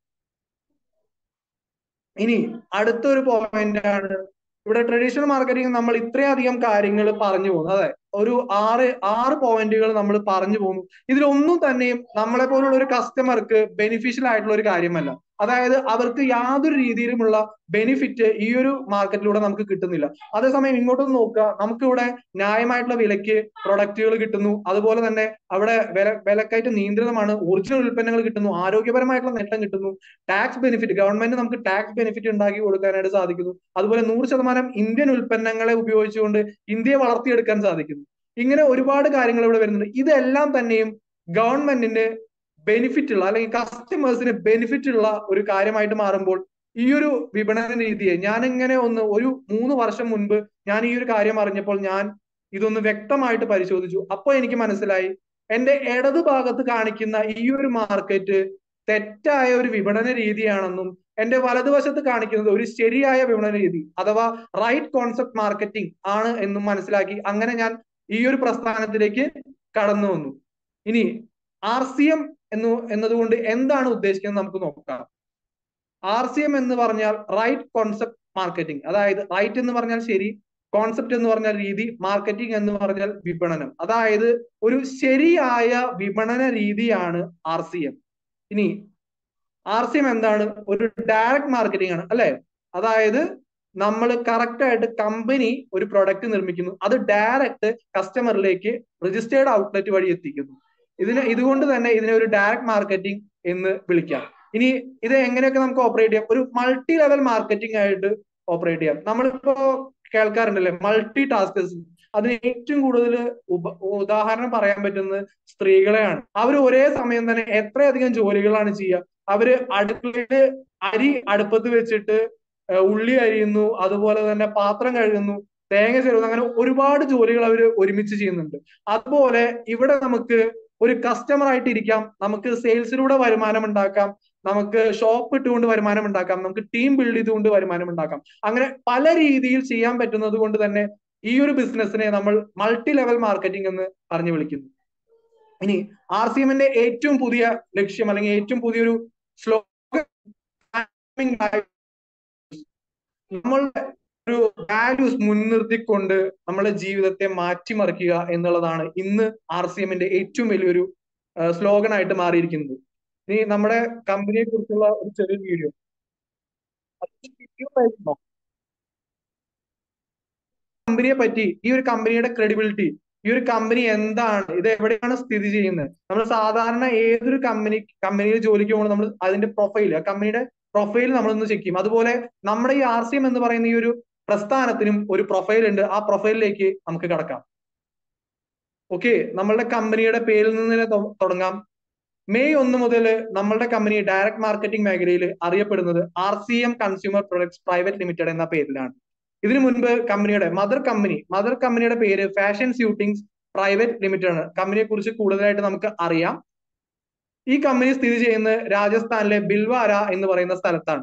ഇനി അടുത്തൊരു പോയിന്റ് ആണ് ഇവിടെ ട്രഡീഷണൽ മാർക്കറ്റിംഗ് നമ്മൾ ഇത്രയധികം കാര്യങ്ങൾ പറഞ്ഞു പോകുന്നു അതെ ഒരു ആറ് ആറ് പോയിന്റുകൾ നമ്മൾ പറഞ്ഞു പോകുന്നു ഇതിലൊന്നും തന്നെയും നമ്മളെ പോലുള്ള ഒരു കസ്റ്റമർക്ക് ബെനിഫിഷ്യൽ ആയിട്ടുള്ള ഒരു കാര്യമല്ല അതായത് അവർക്ക് യാതൊരു രീതിയിലുമുള്ള ബെനിഫിറ്റ് ഈ ഒരു മാർക്കറ്റിലൂടെ നമുക്ക് കിട്ടുന്നില്ല അതേസമയം ഇങ്ങോട്ടൊന്ന് നോക്കുക നമുക്കിവിടെ ന്യായമായിട്ടുള്ള വിലയ്ക്ക് പ്രൊഡക്റ്റുകൾ കിട്ടുന്നു അതുപോലെ തന്നെ അവിടെ വില വിലക്കയറ്റം നിയന്ത്രിതമാണ് ഒറിജിനൽ ഉൽപ്പന്നങ്ങൾ കിട്ടുന്നു ആരോഗ്യപരമായിട്ടുള്ള നേട്ടം കിട്ടുന്നു ടാക്സ് ബെനിഫിറ്റ് ഗവൺമെന്റ് നമുക്ക് ടാക്സ് ബെനിഫിറ്റ് ഉണ്ടാക്കി കൊടുക്കാനായിട്ട് സാധിക്കുന്നു അതുപോലെ നൂറ് ശതമാനം ഇന്ത്യൻ ഉൽപ്പന്നങ്ങളെ ഉപയോഗിച്ചുകൊണ്ട് ഇന്ത്യയെ വളർത്തിയെടുക്കാൻ സാധിക്കുന്നു ഇങ്ങനെ ഒരുപാട് കാര്യങ്ങൾ ഇവിടെ വരുന്നുണ്ട് ഇതെല്ലാം തന്നെയും ഗവൺമെന്റിന് ബെനിഫിറ്റ് ഉള്ള അല്ലെങ്കിൽ കസ്റ്റമേഴ്സിന് ബെനിഫിറ്റ് ഉള്ള ഒരു കാര്യമായിട്ട് മാറുമ്പോൾ ഈ ഒരു വിപണന രീതിയെ ഞാൻ ഇങ്ങനെ ഒന്ന് ഒരു മൂന്ന് വർഷം മുൻപ് ഞാൻ ഈ ഒരു കാര്യം അറിഞ്ഞപ്പോൾ ഞാൻ ഇതൊന്ന് വ്യക്തമായിട്ട് പരിശോധിച്ചു അപ്പോൾ എനിക്ക് മനസ്സിലായി എന്റെ ഇടതു ഭാഗത്ത് കാണിക്കുന്ന ഈ ഒരു മാർക്കറ്റ് തെറ്റായ ഒരു വിപണന രീതിയാണെന്നും എന്റെ വലതുവശത്ത് കാണിക്കുന്നത് ഒരു ശരിയായ വിപണന രീതി അഥവാ റൈറ്റ് കോൺസെപ്റ്റ് മാർക്കറ്റിംഗ് ആണ് എന്നും മനസ്സിലാക്കി അങ്ങനെ ഞാൻ ഈ ഒരു പ്രസ്ഥാനത്തിലേക്ക് കടന്നു വന്നു ഇനി ആർ സി എം എന്ന് എന്നതുകൊണ്ട് എന്താണ് ഉദ്ദേശിക്കുന്നത് നമുക്ക് നോക്കാം ആർ സി എം എന്ന് പറഞ്ഞാൽ റൈറ്റ് കോൺസെപ്റ്റ് മാർക്കറ്റിംഗ് അതായത് റൈറ്റ് എന്ന് പറഞ്ഞാൽ ശരി കോൺസെപ്റ്റ് എന്ന് പറഞ്ഞാൽ രീതി മാർക്കറ്റിംഗ് എന്ന് പറഞ്ഞാൽ വിപണനം അതായത് ഒരു ശരിയായ വിപണന രീതിയാണ് ആർ സി എം ഇനി ആർ സി എം എന്താണ് ഒരു ഡയറക്റ്റ് മാർക്കറ്റിംഗ് ആണ് അല്ലെ അതായത് നമ്മൾ കറക്റ്റ് ആയിട്ട് കമ്പനി ഒരു പ്രൊഡക്റ്റ് നിർമ്മിക്കുന്നു അത് ഡയറക്റ്റ് കസ്റ്റമറിലേക്ക് രജിസ്റ്റേർഡ് ഔട്ട്ലെറ്റ് വഴി എത്തിക്കുന്നു ഇതിന് ഇതുകൊണ്ട് തന്നെ ഇതിനെ ഒരു ഡയറക്റ്റ് മാർക്കറ്റിംഗ് എന്ന് വിളിക്കാം ഇനി ഇത് എങ്ങനെയൊക്കെ നമുക്ക് ഓപ്പറേറ്റ് ചെയ്യാം ഒരു മൾട്ടി ലെവൽ മാർക്കറ്റിംഗ് ആയിട്ട് ഓപ്പറേറ്റ് ചെയ്യാം നമ്മളിപ്പോ കേൾക്കാറുണ്ടല്ലേ മൾട്ടി ടാസ്കസ് അതിന് ഏറ്റവും കൂടുതൽ ഉദാഹരണം പറയാൻ പറ്റുന്നത് സ്ത്രീകളെയാണ് അവർ ഒരേ സമയം തന്നെ എത്രയധികം ജോലികളാണ് ചെയ്യുക അവര് അടുക്കളയില് അരി അടുപ്പത്ത് വെച്ചിട്ട് ഉള്ളി അരിയുന്നു അതുപോലെ തന്നെ പാത്രം കഴുകുന്നു തേങ്ങ ചെരുന്നു അങ്ങനെ ഒരുപാട് ജോലികൾ അവർ ഒരുമിച്ച് ചെയ്യുന്നുണ്ട് അതുപോലെ ഇവിടെ നമുക്ക് ഒരു കസ്റ്റമർ ആയിട്ട് ഇരിക്കാം നമുക്ക് സെയിൽസിലൂടെ വരുമാനം ഉണ്ടാക്കാം നമുക്ക് ഷോപ്പ് ഇട്ടുകൊണ്ട് വരുമാനം ഉണ്ടാക്കാം നമുക്ക് ടീം ബിൽഡ് ചെയ്തുകൊണ്ട് വരുമാനം ഉണ്ടാക്കാം അങ്ങനെ പല രീതിയിൽ ചെയ്യാൻ പറ്റുന്നത് കൊണ്ട് തന്നെ ഈ ഒരു ബിസിനസ്സിനെ നമ്മൾ മൾട്ടി ലെവൽ മാർക്കറ്റിംഗ് എന്ന് പറഞ്ഞു വിളിക്കുന്നു ഇനി ആർ സി എമ്മിന്റെ ഏറ്റവും പുതിയ ലക്ഷ്യം അല്ലെങ്കിൽ ഏറ്റവും പുതിയൊരു സ്ലോഗൻ നമ്മളുടെ ഒരു വാല്യൂസ് മുൻനിർത്തിക്കൊണ്ട് നമ്മുടെ ജീവിതത്തെ മാറ്റിമറിക്കുക എന്നുള്ളതാണ് ഇന്ന് ആർ സി എമ്മിന്റെ ഏറ്റവും വലിയൊരു സ്ലോഗൻ ആയിട്ട് മാറിയിരിക്കുന്നത് ഇനി നമ്മുടെ കമ്പനിയെ കുറിച്ചുള്ള ഒരു ചെറിയ വീഡിയോ കമ്പനിയെ പറ്റി ഈ ഒരു കമ്പനിയുടെ ക്രെഡിബിലിറ്റി ഈ ഒരു കമ്പനി എന്താണ് ഇത് എവിടെയാണ് സ്ഥിതി ചെയ്യുന്നത് നമ്മൾ സാധാരണ ഏതൊരു കമ്പനി കമ്പനിയിൽ ജോലിക്ക് പോകുമ്പോൾ നമ്മൾ അതിന്റെ പ്രൊഫൈൽ ആ കമ്പനിയുടെ പ്രൊഫൈൽ നമ്മളൊന്ന് ചെക്ക് ചെയ്യും അതുപോലെ നമ്മുടെ ഈ ആർ സി എം എന്ന് പറയുന്ന ഈ ഒരു പ്രസ്ഥാനത്തിനും ഒരു പ്രൊഫൈൽ ഉണ്ട് ആ പ്രൊഫൈലിലേക്ക് നമുക്ക് കടക്കാം ഓക്കെ നമ്മളുടെ കമ്പനിയുടെ പേരിൽ നിന്ന് തന്നെ തുടങ്ങാം മെയ് ഒന്ന് മുതൽ നമ്മളുടെ കമ്പനി ഡയറക്ട് മാർക്കറ്റിംഗ് മേഖലയിൽ അറിയപ്പെടുന്നത് R C M consumer products private limited എന്ന പേരിലാണ് ഇതിനു മുൻപ് കമ്പനിയുടെ മദർ കമ്പനി മദർ കമ്പനിയുടെ പേര് ഫാഷൻ സ്യൂട്ടിങ്സ് പ്രൈവറ്റ് ലിമിറ്റഡ് ആണ് കമ്പനിയെ കുറിച്ച് കൂടുതലായിട്ട് നമുക്ക് അറിയാം ഈ കമ്പനി സ്ഥിതി ചെയ്യുന്നത് രാജസ്ഥാനിലെ ബിൽവാര എന്ന് പറയുന്ന സ്ഥലത്താണ്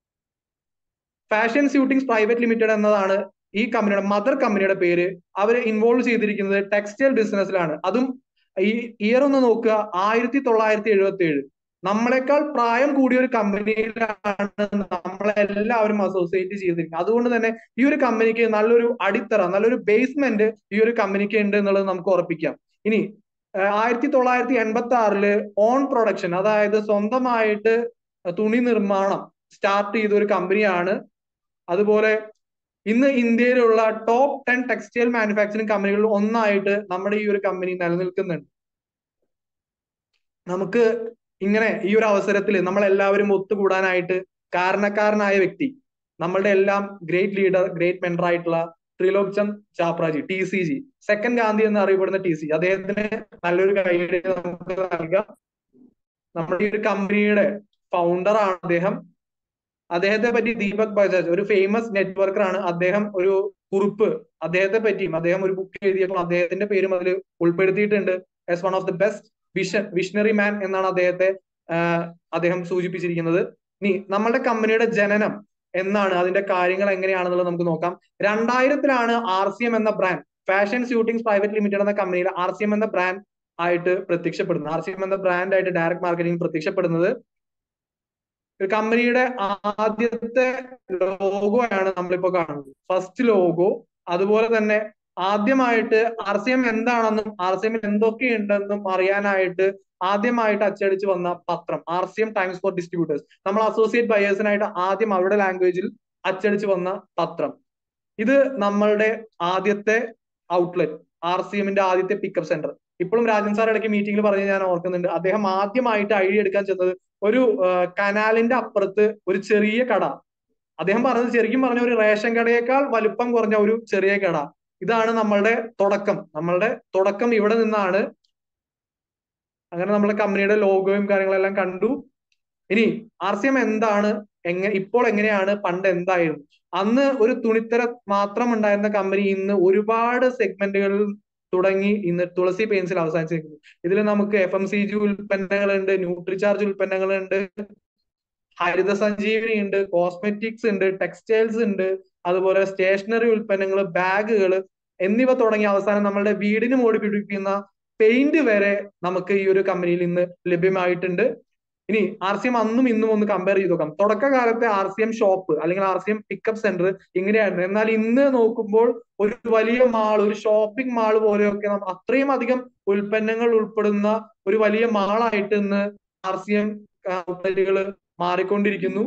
ഫാഷൻ സ്യൂട്ടിങ്സ് പ്രൈവറ്റ് ലിമിറ്റഡ് എന്നതാണ് ഈ കമ്പനിയുടെ മദർ കമ്പനിയുടെ പേര് അവർ ഇൻവോൾവ് ചെയ്തിരിക്കുന്നത് ടെക്സ്റ്റൈൽ ബിസിനസ്സിലാണ് അതും ഈ ഇയർ ഒന്ന് നോക്കുക ആയിരത്തി തൊള്ളായിരത്തി എഴുപത്തി ഏഴ് നമ്മളെക്കാൾ പ്രായം കൂടിയ ഒരു കമ്പനിയിലാണ് നമ്മളെല്ലാവരും അസോസിയേറ്റ് ചെയ്തിരിക്കുന്നത് അതുകൊണ്ട് തന്നെ ഈ ഒരു കമ്പനിക്ക് നല്ലൊരു അടിത്തറ നല്ലൊരു ബേസ്മെന്റ് ഈ ഒരു കമ്പനിക്ക് ഉണ്ട് എന്നുള്ളത് നമുക്ക് ഉറപ്പിക്കാം ഇനി ആയിരത്തി തൊള്ളായിരത്തി എൺപത്തി ആറില് ഓൺ പ്രൊഡക്ഷൻ അതായത് സ്വന്തമായിട്ട് തുണി നിർമ്മാണം സ്റ്റാർട്ട് ചെയ്ത ഒരു കമ്പനിയാണ് അതുപോലെ ഇന്ന് ഇന്ത്യയിലുള്ള ടോപ്പ് ടെൻ ടെക്സ്റ്റൈൽ മാനുഫാക്ചറിംഗ് കമ്പനികളിൽ ഒന്നായിട്ട് നമ്മുടെ ഈ ഒരു കമ്പനി നിലനിൽക്കുന്നുണ്ട് നമുക്ക് ഇങ്ങനെ ഈ ഒരു അവസരത്തിൽ നമ്മൾ എല്ലാവരും ഒത്തുകൂടാനായിട്ട് കാരണക്കാരനായ വ്യക്തി നമ്മളുടെ എല്ലാം ഗ്രേറ്റ് ലീഡർ ഗ്രേറ്റ് മെന്റർ ആയിട്ടുള്ള ത്രിലോക് ചന്ദ് ചാപ്രാജി T C G second Gandhi എന്ന് അറിയപ്പെടുന്ന ടി സി അദ്ദേഹത്തിന് നല്ലൊരു കൈയ്യടി നമുക്ക് നൽകാം നമ്മുടെ ഈ ഒരു കമ്പനിയുടെ ഫൗണ്ടർ ആണ് അദ്ദേഹം അദ്ദേഹത്തെ പറ്റി ദീപക് ബജാജ് ഒരു ഫേമസ് നെറ്റ്വർക്കർ ആണ് അദ്ദേഹം ഒരു കുറിപ്പ് അദ്ദേഹത്തെ പറ്റിയും അദ്ദേഹം ഒരു ബുക്ക് എഴുതിയപ്പോൾ അദ്ദേഹത്തിന്റെ പേരും അതിൽ ഉൾപ്പെടുത്തിയിട്ടുണ്ട് as one of the best vision visionary man എന്നാണ് അദ്ദേഹത്തെ അദ്ദേഹം സൂചിപ്പിച്ചിരിക്കുന്നത് ഇനി നമ്മളുടെ കമ്പനിയുടെ ജനനം എന്നാണ് അതിന്റെ കാര്യങ്ങൾ എങ്ങനെയാണെന്നുള്ളത് നമുക്ക് നോക്കാം രണ്ടായിരത്തിലാണ് ആർ സി എം എന്ന brand fashion suitings private limited എന്ന കമ്പനിയിൽ ആർ സി എം എന്ന ബ്രാൻഡ് ആയിട്ട് പ്രത്യക്ഷപ്പെടുന്നത് ആർ സി എം എന്ന ബ്രാൻഡ് ആയിട്ട് ഡയറക്ട് മാർക്കറ്റിംഗ് പ്രത്യക്ഷപ്പെടുന്നത് കമ്പനിയുടെ ആദ്യത്തെ ലോഗോ ആണ് നമ്മളിപ്പോ കാണുന്നത് ഫസ്റ്റ് ലോഗോ അതുപോലെ തന്നെ ആദ്യമായിട്ട് ആർ സി എം എന്താണെന്നും ആർ സി എമ്മിൽ എന്തൊക്കെയുണ്ടെന്നും അറിയാനായിട്ട് ആദ്യമായിട്ട് അച്ചടിച്ച് വന്ന പത്രം R C M times for distributors നമ്മൾ അസോസിയേറ്റ് ബയേഴ്സിനായിട്ട് ആദ്യം അവരുടെ ലാംഗ്വേജിൽ അച്ചടിച്ച് വന്ന പത്രം ഇത് നമ്മളുടെ ആദ്യത്തെ ഔട്ട്ലെറ്റ് ആർ സി എമ്മിന്റെ ആദ്യത്തെ പിക്കപ്പ് സെന്റർ ഇപ്പോഴും രാജൻ സാർ ഇടയ്ക്ക് മീറ്റിംഗിൽ പറഞ്ഞ് ഞാൻ ഓർക്കുന്നുണ്ട് അദ്ദേഹം ആദ്യമായിട്ട് ഐഡിയ എടുക്കാൻ ചെന്നത് ഒരു കനാലിന്റെ അപ്പുറത്ത് ഒരു ചെറിയ കട അദ്ദേഹം പറഞ്ഞത് ശരിക്കും പറഞ്ഞ ഒരു റേഷൻ കടയേക്കാൾ വലുപ്പം കുറഞ്ഞ ഒരു ചെറിയ കട ഇതാണ് നമ്മളുടെ തുടക്കം നമ്മളുടെ തുടക്കം ഇവിടെ നിന്നാണ് അങ്ങനെ നമ്മളെ കമ്പനിയുടെ ലോഗോയും കാര്യങ്ങളെല്ലാം കണ്ടു ഇനി ആർ സി എം എന്താണ് എങ്ങനെ ഇപ്പോൾ എങ്ങനെയാണ് പണ്ട് എന്തായിരുന്നു അന്ന് ഒരു തുണിത്തര മാത്രം ഉണ്ടായിരുന്ന കമ്പനി ഇന്ന് ഒരുപാട് സെഗ്മെന്റുകളിൽ തുടങ്ങി ഇന്ന് തുളസി പെയിൻസിൽ അവസാനിച്ചിരിക്കുന്നു ഇതിൽ നമുക്ക് എഫ് എം സി ജി ഉൽപ്പന്നങ്ങളുണ്ട് ന്യൂട്രിചാർജ് ഉൽപ്പന്നങ്ങളുണ്ട് ഹരിത സഞ്ജീവനി ഉണ്ട് കോസ്മെറ്റിക്സ് ഉണ്ട് ടെക്സ്റ്റൈൽസ് ഉണ്ട് അതുപോലെ സ്റ്റേഷനറി ഉൽപ്പന്നങ്ങൾ ബാഗുകൾ എന്നിവ തുടങ്ങി അവസാനം നമ്മളുടെ വീടിന് മോടി പിടിപ്പിക്കുന്ന പെയിന്റ് വരെ നമുക്ക് ഈ ഒരു കമ്പനിയിൽ ഇന്ന് ലഭ്യമായിട്ടുണ്ട് ഇനി ആർ സി എം അന്നും ഇന്നും ഒന്ന് കമ്പയർ ചെയ്ത് നോക്കാം തുടക്കകാലത്തെ ആർ സി എം ഷോപ്പ് അല്ലെങ്കിൽ R C M pickup centre ഇങ്ങനെയായിരുന്നു എന്നാൽ ഇന്ന് നോക്കുമ്പോൾ ഒരു വലിയ മാൾ ഒരു ഷോപ്പിംഗ് മാൾ പോലെയൊക്കെ അത്രയും അധികം ഉൽപ്പന്നങ്ങൾ ഉൾപ്പെടുന്ന ഒരു വലിയ മാളായിട്ട് ഇന്ന് ആർ സി എം ഔട്ട്ലെറ്റുകൾ മാറിക്കൊണ്ടിരിക്കുന്നു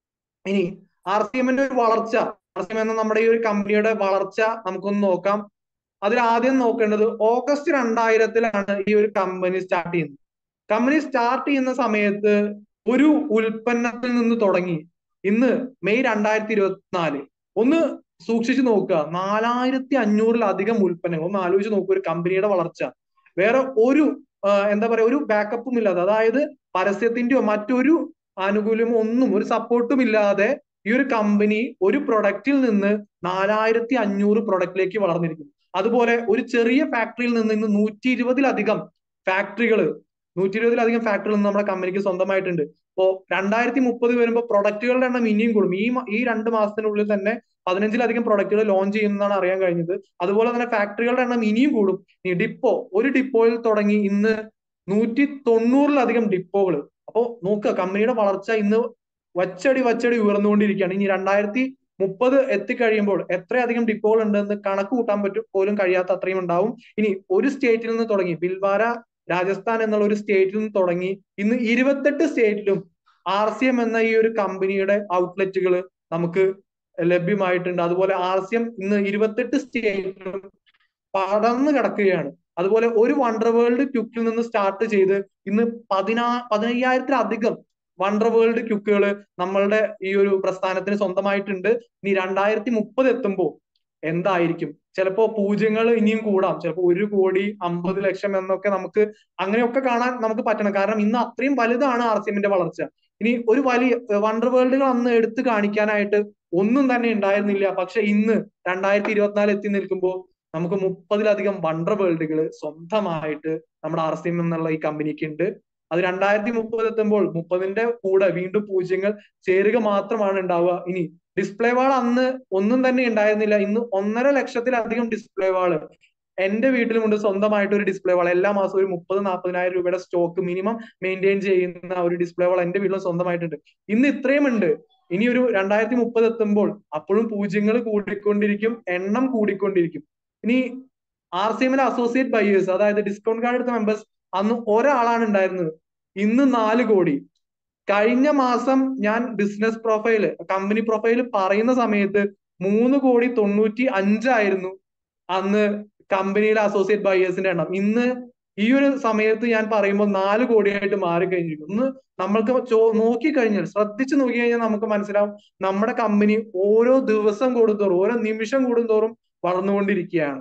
ഇനി ആർ സി എമ്മിന്റെ ഒരു വളർച്ച ആർ സി എം എന്ന നമ്മുടെ ഈ ഒരു കമ്പനിയുടെ വളർച്ച നമുക്കൊന്ന് നോക്കാം അതിൽ ആദ്യം നോക്കേണ്ടത് ഓഗസ്റ്റ് രണ്ടായിരത്തിലാണ് ഈ ഒരു കമ്പനി സ്റ്റാർട്ട് ചെയ്യുന്നത് കമ്പനി സ്റ്റാർട്ട് ചെയ്യുന്ന സമയത്ത് ഒരു ഉൽപ്പന്നത്തിൽ നിന്ന് തുടങ്ങി ഇന്ന് മെയ് രണ്ടായിരത്തി ഇരുപത്തിനാല് ഒന്ന് സൂക്ഷിച്ചു നോക്കുക നാലായിരത്തി അഞ്ഞൂറിലധികം ഉൽപ്പന്നങ്ങൾ ഒന്ന് ആലോചിച്ച് നോക്കുക ഒരു കമ്പനിയുടെ വളർച്ച വേറെ ഒരു എന്താ പറയാ ഒരു ബാക്കപ്പും ഇല്ലാതെ അതായത് പരസ്യത്തിന്റെയോ മറ്റൊരു ആനുകൂല്യമോ ഒന്നും ഒരു സപ്പോർട്ടും ഇല്ലാതെ ഈ ഒരു കമ്പനി ഒരു പ്രൊഡക്റ്റിൽ നിന്ന് നാലായിരത്തി അഞ്ഞൂറ് പ്രൊഡക്റ്റിലേക്ക് വളർന്നിരിക്കുന്നു അതുപോലെ ഒരു ചെറിയ ഫാക്ടറിയിൽ നിന്ന് ഇന്ന് നൂറ്റി ഇരുപതിലധികം ഫാക്ടറികൾ നൂറ്റി ഇരുപതിലധികം ഫാക്ടറികൾ നമ്മുടെ കമ്പനിക്ക് സ്വന്തമായിട്ടുണ്ട് ഇപ്പോ രണ്ടായിരത്തി മുപ്പത് വരുമ്പോൾ പ്രൊഡക്റ്റുകളുടെ എണ്ണം ഇനിയും കൂടും ഈ ഈ രണ്ട് മാസത്തിനുള്ളിൽ തന്നെ പതിനഞ്ചിലധികം പ്രൊഡക്റ്റുകൾ ലോഞ്ച് ചെയ്യുന്നതാണ് അറിയാൻ കഴിഞ്ഞത് അതുപോലെ തന്നെ ഫാക്ടറികളുടെ എണ്ണം ഇനിയും കൂടും ഈ ഡിപ്പോ ഒരു ഡിപ്പോയിൽ തുടങ്ങി ഇന്ന് നൂറ്റി തൊണ്ണൂറിലധികം ഡിപ്പോകൾ അപ്പോ നോക്കുക കമ്പനിയുടെ വളർച്ച ഇന്ന് വച്ചടി വച്ചടി ഉയർന്നുകൊണ്ടിരിക്കുകയാണ് ഇനി രണ്ടായിരത്തി മുപ്പത് എത്തിക്കഴിയുമ്പോൾ എത്രയധികം ഡിപ്പോകൾ ഉണ്ടെന്ന് കണക്ക് കൂട്ടാൻ പറ്റും പോലും കഴിയാത്ത അത്രയും ഉണ്ടാവും ഇനി ഒരു സ്റ്റേറ്റിൽ നിന്ന് തുടങ്ങി ബിൽവാര രാജസ്ഥാൻ എന്നുള്ള ഒരു സ്റ്റേറ്റിൽ നിന്ന് തുടങ്ങി ഇന്ന് ഇരുപത്തെട്ട് സ്റ്റേറ്റിലും ആർ സി എം എന്ന ഈ ഒരു കമ്പനിയുടെ ഔട്ട്ലെറ്റുകൾ നമുക്ക് ലഭ്യമായിട്ടുണ്ട് അതുപോലെ ആർ സി എം ഇന്ന് ഇരുപത്തെട്ട് സ്റ്റേറ്റിലും പടർന്നു കിടക്കുകയാണ് അതുപോലെ ഒരു വണ്ടർ വേൾഡ് ക്യുക്കിൽ നിന്ന് സ്റ്റാർട്ട് ചെയ്ത് ഇന്ന് പതിനാ പതിനയ്യായിരത്തിലധികം വണ്ടർ വേൾഡ് ക്യുക്കുകൾ നമ്മളുടെ ഈ ഒരു പ്രസ്ഥാനത്തിന് സ്വന്തമായിട്ടുണ്ട് ഇനി രണ്ടായിരത്തി മുപ്പത് എത്തുമ്പോൾ എന്തായിരിക്കും ചിലപ്പോ പൂജ്യങ്ങൾ ഇനിയും കൂടാം ചിലപ്പോ ഒരു കോടി അമ്പത് ലക്ഷം എന്നൊക്കെ നമുക്ക് അങ്ങനെയൊക്കെ കാണാൻ നമുക്ക് പറ്റണം കാരണം ഇന്ന് അത്രയും വലുതാണ് ആർ സി എമ്മിന്റെ വളർച്ച ഇനി ഒരു വലിയ വണ്ടർ വേൾഡുകൾ അന്ന് എടുത്തു കാണിക്കാനായിട്ട് ഒന്നും തന്നെ ഉണ്ടായിരുന്നില്ല പക്ഷെ ഇന്ന് രണ്ടായിരത്തി ഇരുപത്തിനാല് എത്തി നിൽക്കുമ്പോൾ നമുക്ക് മുപ്പതിലധികം വണ്ടർ വേൾഡുകൾ സ്വന്തമായിട്ട് നമ്മുടെ ആർ സി എം എന്നുള്ള ഈ കമ്പനിക്ക് ഉണ്ട് അത് രണ്ടായിരത്തി മുപ്പത് എത്തുമ്പോൾ മുപ്പതിന്റെ കൂടെ വീണ്ടും പൂജ്യങ്ങൾ ചേരുക മാത്രമാണ് ഉണ്ടാവുക ഇനി ഡിസ്പ്ലേ വാൾ അന്ന് ഒന്നും തന്നെ ഉണ്ടായിരുന്നില്ല ഇന്ന് ഒന്നര ലക്ഷത്തിലധികം ഡിസ്പ്ലേ വാള് എന്റെ വീട്ടിലുമുണ്ട് സ്വന്തമായിട്ട് ഒരു ഡിസ്പ്ലേ വാൾ എല്ലാ മാസവും ഒരു മുപ്പത് നാൽപ്പതിനായിരം രൂപയുടെ സ്റ്റോക്ക് മിനിമം മെയിൻറ്റെയിൻ ചെയ്യുന്ന ഒരു ഡിസ്പ്ലേ വാൾ എന്റെ വീട്ടിലും സ്വന്തമായിട്ടുണ്ട് ഇന്ന് ഇത്രയും ഉണ്ട് ഇനി ഒരു രണ്ടായിരത്തി മുപ്പത് എത്തുമ്പോൾ അപ്പോഴും പൂജ്യങ്ങൾ കൂടിക്കൊണ്ടിരിക്കും എണ്ണം കൂടിക്കൊണ്ടിരിക്കും ഇനി ആർ സി എമ്മിലെ അസോസിയേറ്റ് ബയേഴ്സ് അതായത് ഡിസ്കൗണ്ട് കാർഡ് എടുത്ത മെമ്പേഴ്സ് അന്ന് ഒരാളാണ് ഉണ്ടായിരുന്നത് ഇന്ന് നാല് കോടി കഴിഞ്ഞ മാസം ഞാൻ ബിസിനസ് പ്രൊഫൈല് കമ്പനി പ്രൊഫൈല് പറയുന്ന സമയത്ത് മൂന്ന് കോടി തൊണ്ണൂറ്റി അഞ്ചായിരുന്നു അന്ന് കമ്പനിയിലെ അസോസിയേറ്റ് ബയേഴ്സിന്റെ എണ്ണം ഇന്ന് ഈ ഒരു സമയത്ത് ഞാൻ പറയുമ്പോൾ നാല് കോടിയായിട്ട് മാറിക്കഴിഞ്ഞിരിക്കും ഒന്ന് നമ്മൾക്ക് ചോ നോക്കിക്കഴിഞ്ഞാൽ ശ്രദ്ധിച്ചു നോക്കി കഴിഞ്ഞാൽ നമുക്ക് മനസ്സിലാവും നമ്മുടെ കമ്പനി ഓരോ ദിവസം കൂടുന്തോറും ഓരോ നിമിഷം കൂടുന്തോറും വളർന്നുകൊണ്ടിരിക്കുകയാണ്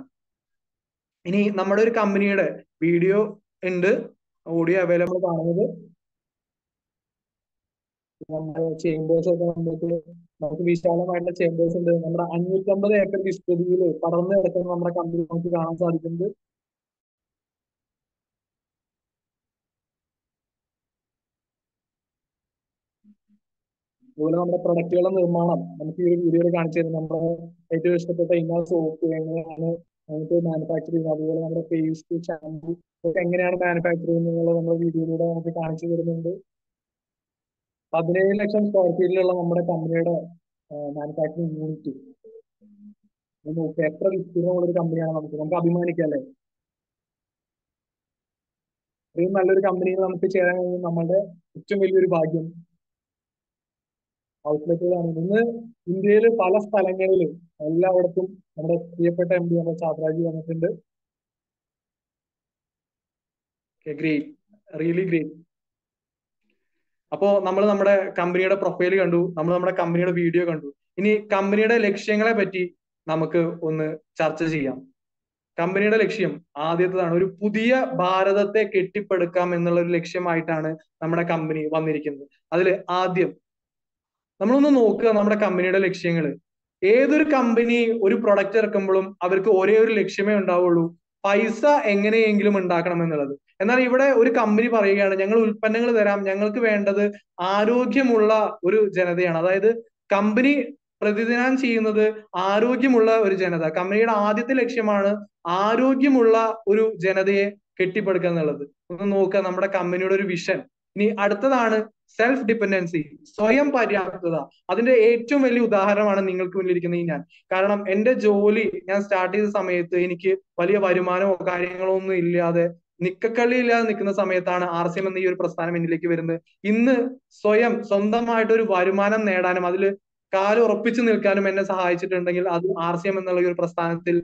ഇനി നമ്മുടെ ഒരു കമ്പനിയുടെ വീഡിയോ ഉണ്ട് ഓഡിയോ അവൈലബിൾ കാണുന്നത് നമ്മുടെ ചേംബേഴ്സ് ഒക്കെ നമുക്ക് നമുക്ക് വിശാലമായിട്ടുള്ള ചേംബേഴ്സ് ഉണ്ട് നമ്മുടെ അഞ്ഞൂറ്റമ്പത് ഏക്കർ വിസ്തൃതിയിൽ പടർന്നു കിടക്കുന്ന നമ്മുടെ കമ്പനി നമുക്ക് കാണാൻ സാധിക്കുന്നത് അതുപോലെ നമ്മുടെ പ്രൊഡക്റ്റുകളുടെ നിർമ്മാണം നമുക്ക് ഈ ഒരു വീഡിയോയിൽ കാണിച്ചു തരുന്നത് നമ്മുടെ ഏറ്റവും ഇഷ്ടപ്പെട്ട ഇന്ന സോപ്പ് എങ്ങനെയാണ് നമുക്ക് മാനുഫാക്ചർ ചെയ്യുന്നത് അതുപോലെ നമ്മുടെ പേസ്റ്റ് ഷാമ്പു ഇതൊക്കെ എങ്ങനെയാണ് മാനുഫാക്ചർ ചെയ്യുന്നത് എന്നുള്ളത് നമ്മുടെ വീഡിയോയിലൂടെ നമുക്ക് കാണിച്ചു തരുന്നുണ്ട് പതിനേഴ് ലക്ഷം സ്ക്വയർ ഫീറ്റിലുള്ള നമ്മുടെ കമ്പനിയുടെ മാനുഫാക്ചറിങ് യൂണിറ്റ് നോക്കുക എത്ര വിസ്തീർണമുള്ള ഒരു കമ്പനിയാണ് നമുക്ക് നമുക്ക് അഭിമാനിക്കാം അല്ലേ ഇത്രയും നല്ലൊരു കമ്പനിയിൽ നമുക്ക് ചേരാൻ കഴിയുന്നത് നമ്മളുടെ ഏറ്റവും വലിയൊരു ഭാഗ്യം ഔട്ട്ലെറ്റുകളാണ് ഇന്ന് ഇന്ത്യയിൽ പല സ്ഥലങ്ങളിലും എല്ലായിടത്തും നമ്മുടെ പ്രിയപ്പെട്ട എം ഡി നമ്മുടെ ചാത്രാജി വന്നിട്ടുണ്ട് ഗ്രേറ്റ് റിയലി ഗ്രേറ്റ് അപ്പോ നമ്മൾ നമ്മുടെ കമ്പനിയുടെ പ്രൊഫൈൽ കണ്ടു നമ്മൾ നമ്മുടെ കമ്പനിയുടെ വീഡിയോ കണ്ടു ഇനി കമ്പനിയുടെ ലക്ഷ്യങ്ങളെ പറ്റി നമുക്ക് ഒന്ന് ചർച്ച ചെയ്യാം കമ്പനിയുടെ ലക്ഷ്യം ആദ്യത്തേതാണ് ഒരു പുതിയ ഭാരതത്തെ കെട്ടിപ്പടുക്കാം എന്നുള്ള ഒരു ലക്ഷ്യമായിട്ടാണ് നമ്മുടെ കമ്പനി വന്നിരിക്കുന്നത് അതിൽ ആദ്യം നമ്മളൊന്ന് നോക്കുക നമ്മുടെ കമ്പനിയുടെ ലക്ഷ്യങ്ങൾ ഏതൊരു കമ്പനി ഒരു പ്രൊഡക്റ്റ് ഇറക്കുമ്പോഴും അവർക്ക് ഒരേ ഒരു ലക്ഷ്യമേ ഉണ്ടാവുള്ളൂ പൈസ എങ്ങനെയെങ്കിലും ഉണ്ടാക്കണം എന്നുള്ളത് എന്നാൽ ഇവിടെ ഒരു കമ്പനി പറയുകയാണ് ഞങ്ങൾ ഉൽപ്പന്നങ്ങൾ തരാം ഞങ്ങൾക്ക് വേണ്ടത് ആരോഗ്യമുള്ള ഒരു ജനതയാണ് അതായത് കമ്പനി പ്രതിദിനം ചെയ്യുന്നത് ആരോഗ്യമുള്ള ഒരു ജനത കമ്പനിയുടെ ആദ്യത്തെ ലക്ഷ്യമാണ് ആരോഗ്യമുള്ള ഒരു ജനതയെ കെട്ടിപ്പടുക്കുക എന്നുള്ളത് ഒന്ന് നോക്കുക നമ്മുടെ കമ്പനിയുടെ ഒരു വിഷൻ ഇനി അടുത്തതാണ് സെൽഫ് ഡിപ്പെൻഡൻസി സ്വയം പര്യാപ്തത അതിന്റെ ഏറ്റവും വലിയ ഉദാഹരണമാണ് നിങ്ങൾക്ക് മുന്നിലിരിക്കുന്ന ഈ ഞാൻ കാരണം എന്റെ ജോലി ഞാൻ സ്റ്റാർട്ട് ചെയ്ത സമയത്ത് എനിക്ക് വലിയ വരുമാനമോ കാര്യങ്ങളോ ഒന്നും ഇല്ലാതെ നിക്കക്കള്ളിയില്ലാതെ നിൽക്കുന്ന സമയത്താണ് ആർ സി എം എന്ന ഈ ഒരു പ്രസ്ഥാനം എന്നിലേക്ക് വരുന്നത് ഇന്ന് സ്വയം സ്വന്തമായിട്ട് ഒരു വരുമാനം നേടാനും അതിൽ കാല് ഉറപ്പിച്ചു നിൽക്കാനും എന്നെ സഹായിച്ചിട്ടുണ്ടെങ്കിൽ അത് ആർ സി എം എന്നുള്ള ഈ ഒരു പ്രസ്ഥാനത്തിൽ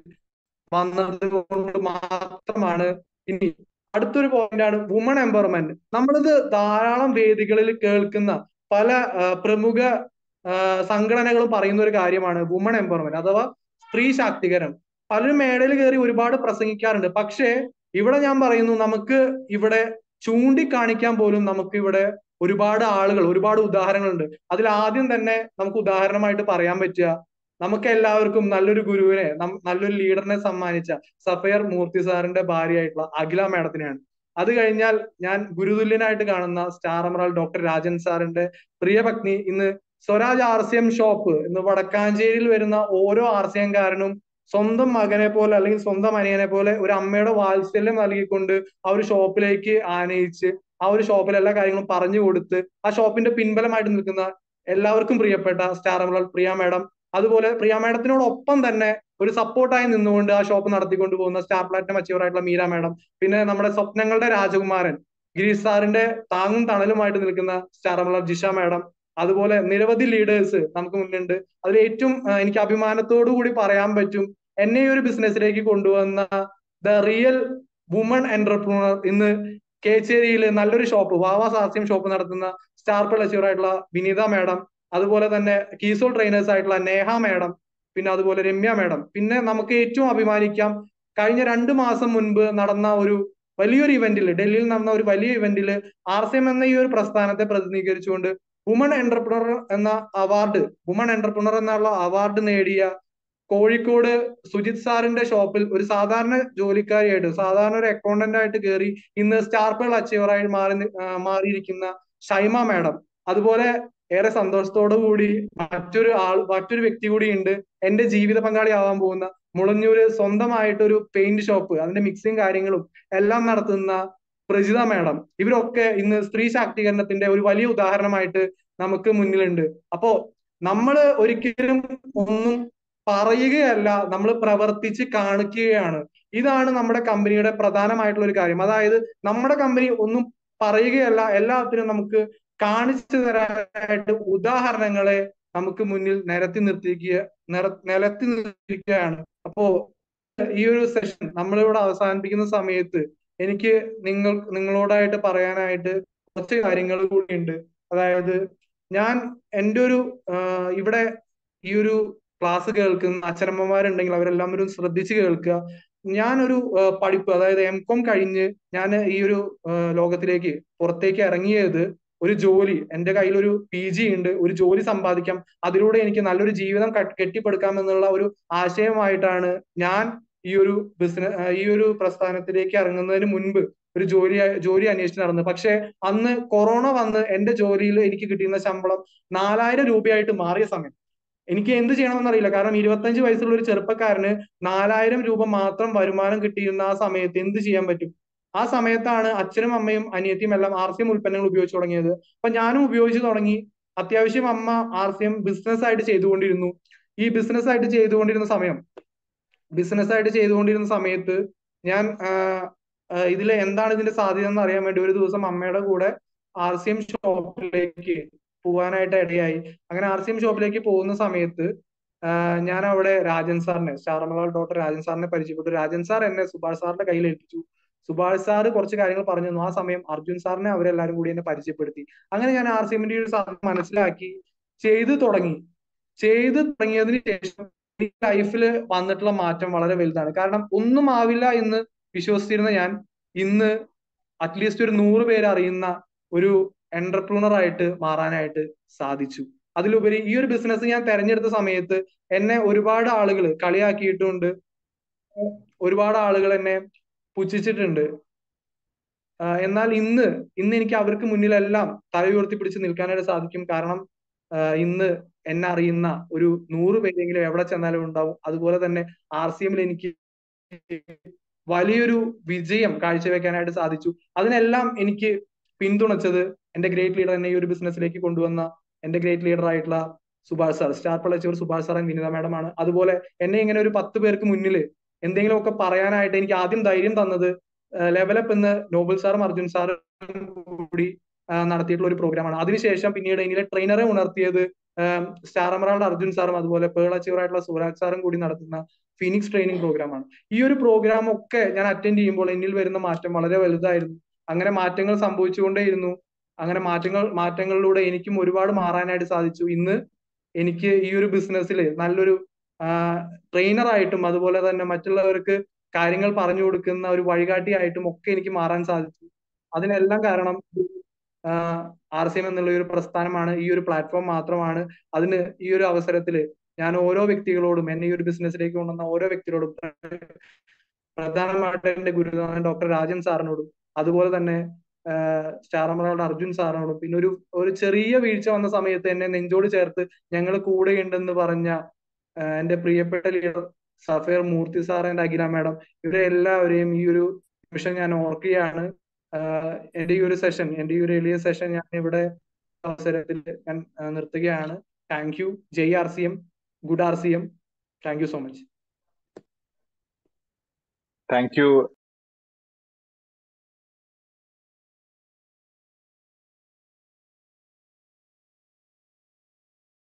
വന്നത് കൊണ്ട് മാത്രമാണ് ഇനി അടുത്തൊരു പോയിന്റാണ് വുമൺ എംപവർമെന്റ് നമ്മളിത് ധാരാളം വേദികളിൽ കേൾക്കുന്ന പല ആ, പ്രമുഖ ആ, സംഘടനകളും പറയുന്ന ഒരു കാര്യമാണ് വുമൺ എംപവർമെന്റ് അഥവാ സ്ത്രീ ശാക്തീകരണം പലരും മേടയിൽ കയറി ഒരുപാട് പ്രസംഗിക്കാറുണ്ട് പക്ഷേ ഇവിടെ ഞാൻ പറയുന്നു നമുക്ക് ഇവിടെ ചൂണ്ടിക്കാണിക്കാൻ പോലും നമുക്ക് ഇവിടെ ഒരുപാട് ആളുകൾ ഒരുപാട് ഉദാഹരണങ്ങളുണ്ട് അതിൽ ആദ്യം തന്നെ നമുക്ക് ഉദാഹരണമായിട്ട് പറയാൻ പറ്റുക നമുക്ക് എല്ലാവർക്കും നല്ലൊരു ഗുരുവിനെ നം- നല്ലൊരു ലീഡറിനെ സമ്മാനിച്ച സഫയർ മൂർത്തി സാറിന്റെ ഭാര്യയായിട്ടുള്ള അഖില മാഡത്തിനെയാണ് അത് കഴിഞ്ഞാൽ ഞാൻ ഗുരുതുല്യനായിട്ട് കാണുന്ന സ്റ്റാർ എമറാൾ ഡോക്ടർ രാജൻ സാറിന്റെ പ്രിയപത്നി ഇന്ന് Swaraj R C M shop ഇന്ന് വടക്കാഞ്ചേരിയിൽ വരുന്ന ഓരോ ആർ സി എംകാരനും സ്വന്തം മകനെ പോലെ അല്ലെങ്കിൽ സ്വന്തം അനിയനെ പോലെ ഒരു അമ്മയുടെ വാത്സല്യം നൽകിക്കൊണ്ട് ആ ഒരു ഷോപ്പിലേക്ക് ആനയിച്ച് ആ ഒരു ഷോപ്പിൽ എല്ലാ കാര്യങ്ങളും പറഞ്ഞു കൊടുത്ത് ആ ഷോപ്പിന്റെ പിൻബലമായിട്ട് നിൽക്കുന്ന എല്ലാവർക്കും പ്രിയപ്പെട്ട സ്റ്റാർ എമറാൾ പ്രിയ മാഡം അതുപോലെ പ്രിയ മാഡത്തിനോടൊപ്പം തന്നെ ഒരു സപ്പോർട്ടായി നിന്നുകൊണ്ട് ആ ഷോപ്പ് നടത്തിക്കൊണ്ട് പോകുന്ന സ്റ്റാർ പ്ലാറ്റിനം അച്ചീവർ ആയിട്ടുള്ള മീര മാഡം പിന്നെ നമ്മുടെ സ്വപ്നങ്ങളുടെ രാജകുമാരൻ ഗിരീഷ് സാറിന്റെ താങ്ങും തണലുമായിട്ട് നിൽക്കുന്ന സ്റ്റാർ എമറാൾ ജിഷ മാഡം അതുപോലെ നിരവധി ലീഡേഴ്സ് നമുക്ക് മുന്നുണ്ട് അതിൽ ഏറ്റവും ആ, എനിക്ക് അഭിമാനത്തോടു കൂടി പറയാൻ പറ്റും എന്നെ ഈ ഒരു ബിസിനസ്സിലേക്ക് കൊണ്ടുവന്ന ദ റിയൽ വുമൺ എന്റർപ്രണർ ഇന്ന് കേച്ചേരിയിൽ നല്ലൊരു ഷോപ്പ് വാവ സാസ്യം ഷോപ്പ് നടത്തുന്ന സ്റ്റാർ പ്ലസ് അച്ചീവർ ആയിട്ടുള്ള വിനീത മാഡം അതുപോലെ തന്നെ കീസോൾ ട്രെയിനേഴ്സ് ആയിട്ടുള്ള നേഹ മാഡം പിന്നെ അതുപോലെ രമ്യ മാഡം പിന്നെ നമുക്ക് ഏറ്റവും അഭിമാനിക്കാം കഴിഞ്ഞ രണ്ടു മാസം മുൻപ് നടന്ന ഒരു വലിയൊരു ഇവന്റിൽ ഡൽഹിയിൽ നടന്ന ഒരു വലിയ ഇവന്റിൽ ആർ സി എം എന്ന ഈ ഒരു പ്രസ്ഥാനത്തെ പ്രതിനിധീകരിച്ചുകൊണ്ട് വുമൺ എന്റർപ്രണർ എന്ന അവാർഡ് വുമൺ എന്റർപ്രണർ എന്നുള്ള അവാർഡ് നേടിയ കോഴിക്കോട് സുജിത് സാറിന്റെ ഷോപ്പിൽ ഒരു സാധാരണ ജോലിക്കാരിയായിട്ട് സാധാരണ ഒരു അക്കൗണ്ടന്റ് ആയിട്ട് കയറി ഇന്ന് സ്റ്റാർ പേൾ അച്ചീവറായി മാറി നി- ആ, മാറിയിരിക്കുന്ന ഷൈമ മാഡം അതുപോലെ ഏറെ സന്തോഷത്തോടു കൂടി മറ്റൊരു ആൾ മറ്റൊരു വ്യക്തി കൂടി ഉണ്ട് എന്റെ ജീവിത പങ്കാളിയാവാൻ പോകുന്ന മുളഞ്ഞൂര് സ്വന്തമായിട്ടൊരു പെയിന്റ് ഷോപ്പ് അതിന്റെ മിക്സിങ് കാര്യങ്ങളും എല്ലാം നടത്തുന്ന പ്രജിത മാഡം ഇവരൊക്കെ ഇന്ന് സ്ത്രീ ശാക്തീകരണത്തിന്റെ ഒരു വലിയ ഉദാഹരണമായിട്ട് നമുക്ക് മുന്നിലുണ്ട് അപ്പോ നമ്മള് ഒരിക്കലും ഒന്നും പറയുകയല്ല നമ്മൾ പ്രവർത്തിച്ച് കാണിക്കുകയാണ് ഇതാണ് നമ്മുടെ കമ്പനിയുടെ പ്രധാനമായിട്ടുള്ള ഒരു കാര്യം അതായത് നമ്മുടെ കമ്പനി ഒന്നും പറയുകയല്ല എല്ലാത്തിനും നമുക്ക് കാണിച്ചു തരാനായിട്ട് ഉദാഹരണങ്ങളെ നമുക്ക് മുന്നിൽ നിരത്തി നിർത്തിക്കുക നിര- നിലത്തി നിർത്തിയിരിക്കുകയാണ് അപ്പോ ഈ ഒരു സെഷൻ നമ്മളിവിടെ അവസാനിപ്പിക്കുന്ന സമയത്ത് എനിക്ക് നിങ്ങൾ നിങ്ങളോടായിട്ട് പറയാനായിട്ട് കുറച്ച് കാര്യങ്ങൾ കൂടിയുണ്ട് അതായത് ഞാൻ എൻ്റെ ഒരു ആ, ഇവിടെ ഈ ഒരു ക്ലാസ് കേൾക്കുന്ന അച്ഛനമ്മമാരുണ്ടെങ്കിൽ അവരെല്ലാം ഒരു ശ്രദ്ധിച്ച് കേൾക്കുക ഞാനൊരു ആ, പഠിപ്പ് അതായത് എം കോം കഴിഞ്ഞ് ഞാൻ ഈ ഒരു ആ, ലോകത്തിലേക്ക് പുറത്തേക്ക് ഇറങ്ങിയത് ഒരു ജോലി എന്റെ കയ്യിൽ ഒരു പി ജി ഉണ്ട് ഒരു ജോലി സമ്പാദിക്കാം അതിലൂടെ എനിക്ക് നല്ലൊരു ജീവിതം കട്ട് കെട്ടിപ്പടുക്കാം എന്നുള്ള ഒരു ആശയമായിട്ടാണ് ഞാൻ ഈ ഒരു ബിസിനസ് ഈ ഒരു പ്രസ്ഥാനത്തിലേക്ക് ഇറങ്ങുന്നതിന് മുൻപ് ഒരു ജോലി ജോലി അന്വേഷിച്ച് നടന്നത് പക്ഷെ അന്ന് കൊറോണ വന്ന് എന്റെ ജോലിയിൽ എനിക്ക് കിട്ടിയിരുന്ന ശമ്പളം നാലായിരം രൂപയായിട്ട് മാറിയ സമയം എനിക്ക് എന്ത് ചെയ്യണമെന്ന് അറിയില്ല കാരണം ഇരുപത്തഞ്ച് വയസ്സുള്ള ഒരു ചെറുപ്പക്കാരന് നാലായിരം രൂപ മാത്രം വരുമാനം കിട്ടിയിരുന്ന ആ സമയത്ത് എന്ത് ചെയ്യാൻ പറ്റും ആ സമയത്താണ് അച്ഛനും അമ്മയും അനിയത്തിയും എല്ലാം ആർ സി എം ഉൽപ്പന്നങ്ങൾ ഉപയോഗിച്ച് തുടങ്ങിയത് അപ്പൊ ഞാനും ഉപയോഗിച്ച് തുടങ്ങി അത്യാവശ്യം അമ്മ ആർ സി എം ബിസിനസ് ആയിട്ട് ചെയ്തുകൊണ്ടിരുന്നു ഈ ബിസിനസ് ആയിട്ട് ചെയ്തുകൊണ്ടിരുന്ന സമയം ബിസിനസ് ആയിട്ട് ചെയ്തുകൊണ്ടിരുന്ന സമയത്ത് ഞാൻ ഇതിൽ എന്താണ് ഇതിന്റെ സാധ്യത എന്ന് അറിയാൻ വേണ്ടി ഒരു ദിവസം അമ്മയുടെ കൂടെ ആർ സി എം ഷോപ്പിലേക്ക് പോവാനായിട്ട് ഇടയായി അങ്ങനെ ആർ സി എം ഷോപ്പിലേക്ക് പോകുന്ന സമയത്ത് ഞാൻ അവിടെ രാജൻ സാറിനെ സ്റ്റാർമലാൾ ഡോക്ടർ രാജൻ സാറിനെ പരിചയപ്പെട്ടു രാജൻ സാർ എന്നെ സുഭാഷ് സാറിന്റെ കയ്യിൽ ഏൽപ്പിച്ചു സുഭാഷ് സാർ കുറച്ച് കാര്യങ്ങൾ പറഞ്ഞു തന്നു ആ സമയം അർജുൻ സാറിനെ അവരെല്ലാരും കൂടി എന്നെ പരിചയപ്പെടുത്തി അങ്ങനെ ഞാൻ ആർ സി എമ്മിന്റെ ഒരു സാധനം മനസ്സിലാക്കി ചെയ്തു തുടങ്ങി ചെയ്തു തുടങ്ങിയതിന് ശേഷം ലൈഫിൽ വന്നിട്ടുള്ള മാറ്റം വളരെ വലുതാണ് കാരണം ഒന്നും ആവില്ല എന്ന് വിശ്വസിച്ചിരുന്ന ഞാൻ ഇന്ന് അറ്റ്ലീസ്റ്റ് ഒരു നൂറ് പേര് അറിയുന്ന ഒരു എന്റർപ്രണർ ആയിട്ട് മാറാനായിട്ട് സാധിച്ചു അതിലുപരി ഈ ഒരു ബിസിനസ് ഞാൻ തെരഞ്ഞെടുത്ത സമയത്ത് എന്നെ ഒരുപാട് ആളുകൾ കളിയാക്കിയിട്ടുണ്ട് ഒരുപാട് ആളുകൾ എന്നെ പുച്ഛിച്ചിട്ടുണ്ട് എന്നാൽ ഇന്ന് ഇന്ന് എനിക്ക് അവർക്ക് മുന്നിലെല്ലാം തല ഉയർത്തി പിടിച്ച് നിൽക്കാനായിട്ട് സാധിക്കും കാരണം ഇന്ന് എന്നെ അറിയുന്ന ഒരു നൂറ് പേരെങ്കിലും എവിടെ ചെന്നാലും ഉണ്ടാവും അതുപോലെ തന്നെ ആർ സി എമ്മിൽ എനിക്ക് വലിയൊരു വിജയം കാഴ്ചവെക്കാനായിട്ട് സാധിച്ചു അതിനെല്ലാം എനിക്ക് പിന്തുണച്ചത് എന്റെ ഗ്രേറ്റ് ലീഡർ എന്നെ ഈ ഒരു ബിസിനസ്സിലേക്ക് കൊണ്ടുവന്ന എന്റെ ഗ്രേറ്റ് ലീഡർ ആയിട്ടുള്ള സുഭാഷ് സാർ സ്റ്റാർ പ്ലച്ചൂർ സുഭാഷ് സാർ വിനിത മാഡം ആണ് അതുപോലെ എന്നെ ഇങ്ങനെ ഒരു പത്ത് പേർക്ക് മുന്നിൽ എന്തെങ്കിലുമൊക്കെ പറയാനായിട്ട് എനിക്ക് ആദ്യം ധൈര്യം തന്നത് ലെവലപ്പ് എന്ന് നോബൽ സാറും അർജുൻ സാറും കൂടി നടത്തിയിട്ടുള്ള ഒരു പ്രോഗ്രാമാണ് അതിനുശേഷം പിന്നീട് ഇതിലെ ട്രെയിനറെ ഉണർത്തിയത് സ്റ്റാർ എമറാൾഡ് അർജുൻ സാറും അതുപോലെ പേൾ അച്ചീവറായിട്ടുള്ള സുരാജ് സാറും കൂടി നടത്തുന്ന ഫിനിക്സ് ട്രെയിനിങ് പ്രോഗ്രാമാണ് ഈ ഒരു പ്രോഗ്രാം ഒക്കെ ഞാൻ അറ്റൻഡ് ചെയ്യുമ്പോൾ എന്നിൽ വരുന്ന മാറ്റം വളരെ വലുതായിരുന്നു അങ്ങനെ മാറ്റങ്ങൾ സംഭവിച്ചുകൊണ്ടേയിരുന്നു അങ്ങനെ മാറ്റങ്ങൾ മാറ്റങ്ങളിലൂടെ എനിക്കും ഒരുപാട് മാറാനായിട്ട് സാധിച്ചു ഇന്ന് എനിക്ക് ഈ ഒരു ബിസിനസ്സിൽ നല്ലൊരു ട്രെയിനറായിട്ടും അതുപോലെ തന്നെ മറ്റുള്ളവർക്ക് കാര്യങ്ങൾ പറഞ്ഞു കൊടുക്കുന്ന ഒരു വഴികാട്ടിയായിട്ടും ഒക്കെ എനിക്ക് മാറാൻ സാധിച്ചു അതിനെല്ലാം കാരണം ആർ സി എം എന്നുള്ള ഒരു പ്രസ്ഥാനമാണ് ഈ ഒരു പ്ലാറ്റ്ഫോം മാത്രമാണ് അതിന് ഈ ഒരു അവസരത്തിൽ ഞാൻ ഓരോ വ്യക്തികളോടും എന്നെ ഈ ഒരു ബിസിനസ്സിലേക്ക് കൊണ്ടുവന്ന ഓരോ വ്യക്തികളോടും പ്രധാനമായിട്ട് എന്റെ ഗുരുനാഥൻ ഡോക്ടർ രാജൻ സാറിനോടും അതുപോലെ തന്നെ സ്റ്റാർ അമറാളുടെ അർജുൻ സാറിനോടും പിന്നെ ഒരു ഒരു ചെറിയ വീഴ്ച വന്ന സമയത്ത് എന്നെ നെഞ്ചോട് ചേർത്ത് ഞങ്ങൾ കൂടെയുണ്ടെന്ന് പറഞ്ഞ എന്റെ പ്രിയപ്പെട്ട ലീഡർ സഫീർ മൂർത്തി സാർ എന്റെ അഖില മാഡം ഇവരെ എല്ലാവരെയും ഈ ഒരു നിമിഷം ഞാൻ ഓർക്കുകയാണ് എന്റെ ഈ ഒരു സെഷൻ എന്റെ ഈ ഒരു എളിയ സെഷൻ ഞാൻ ഇവിടെ അവസരത്തിൽ ഞാൻ നിർത്തുകയാണ് താങ്ക് യു ജയ് R C M good R C M thank you so much thank U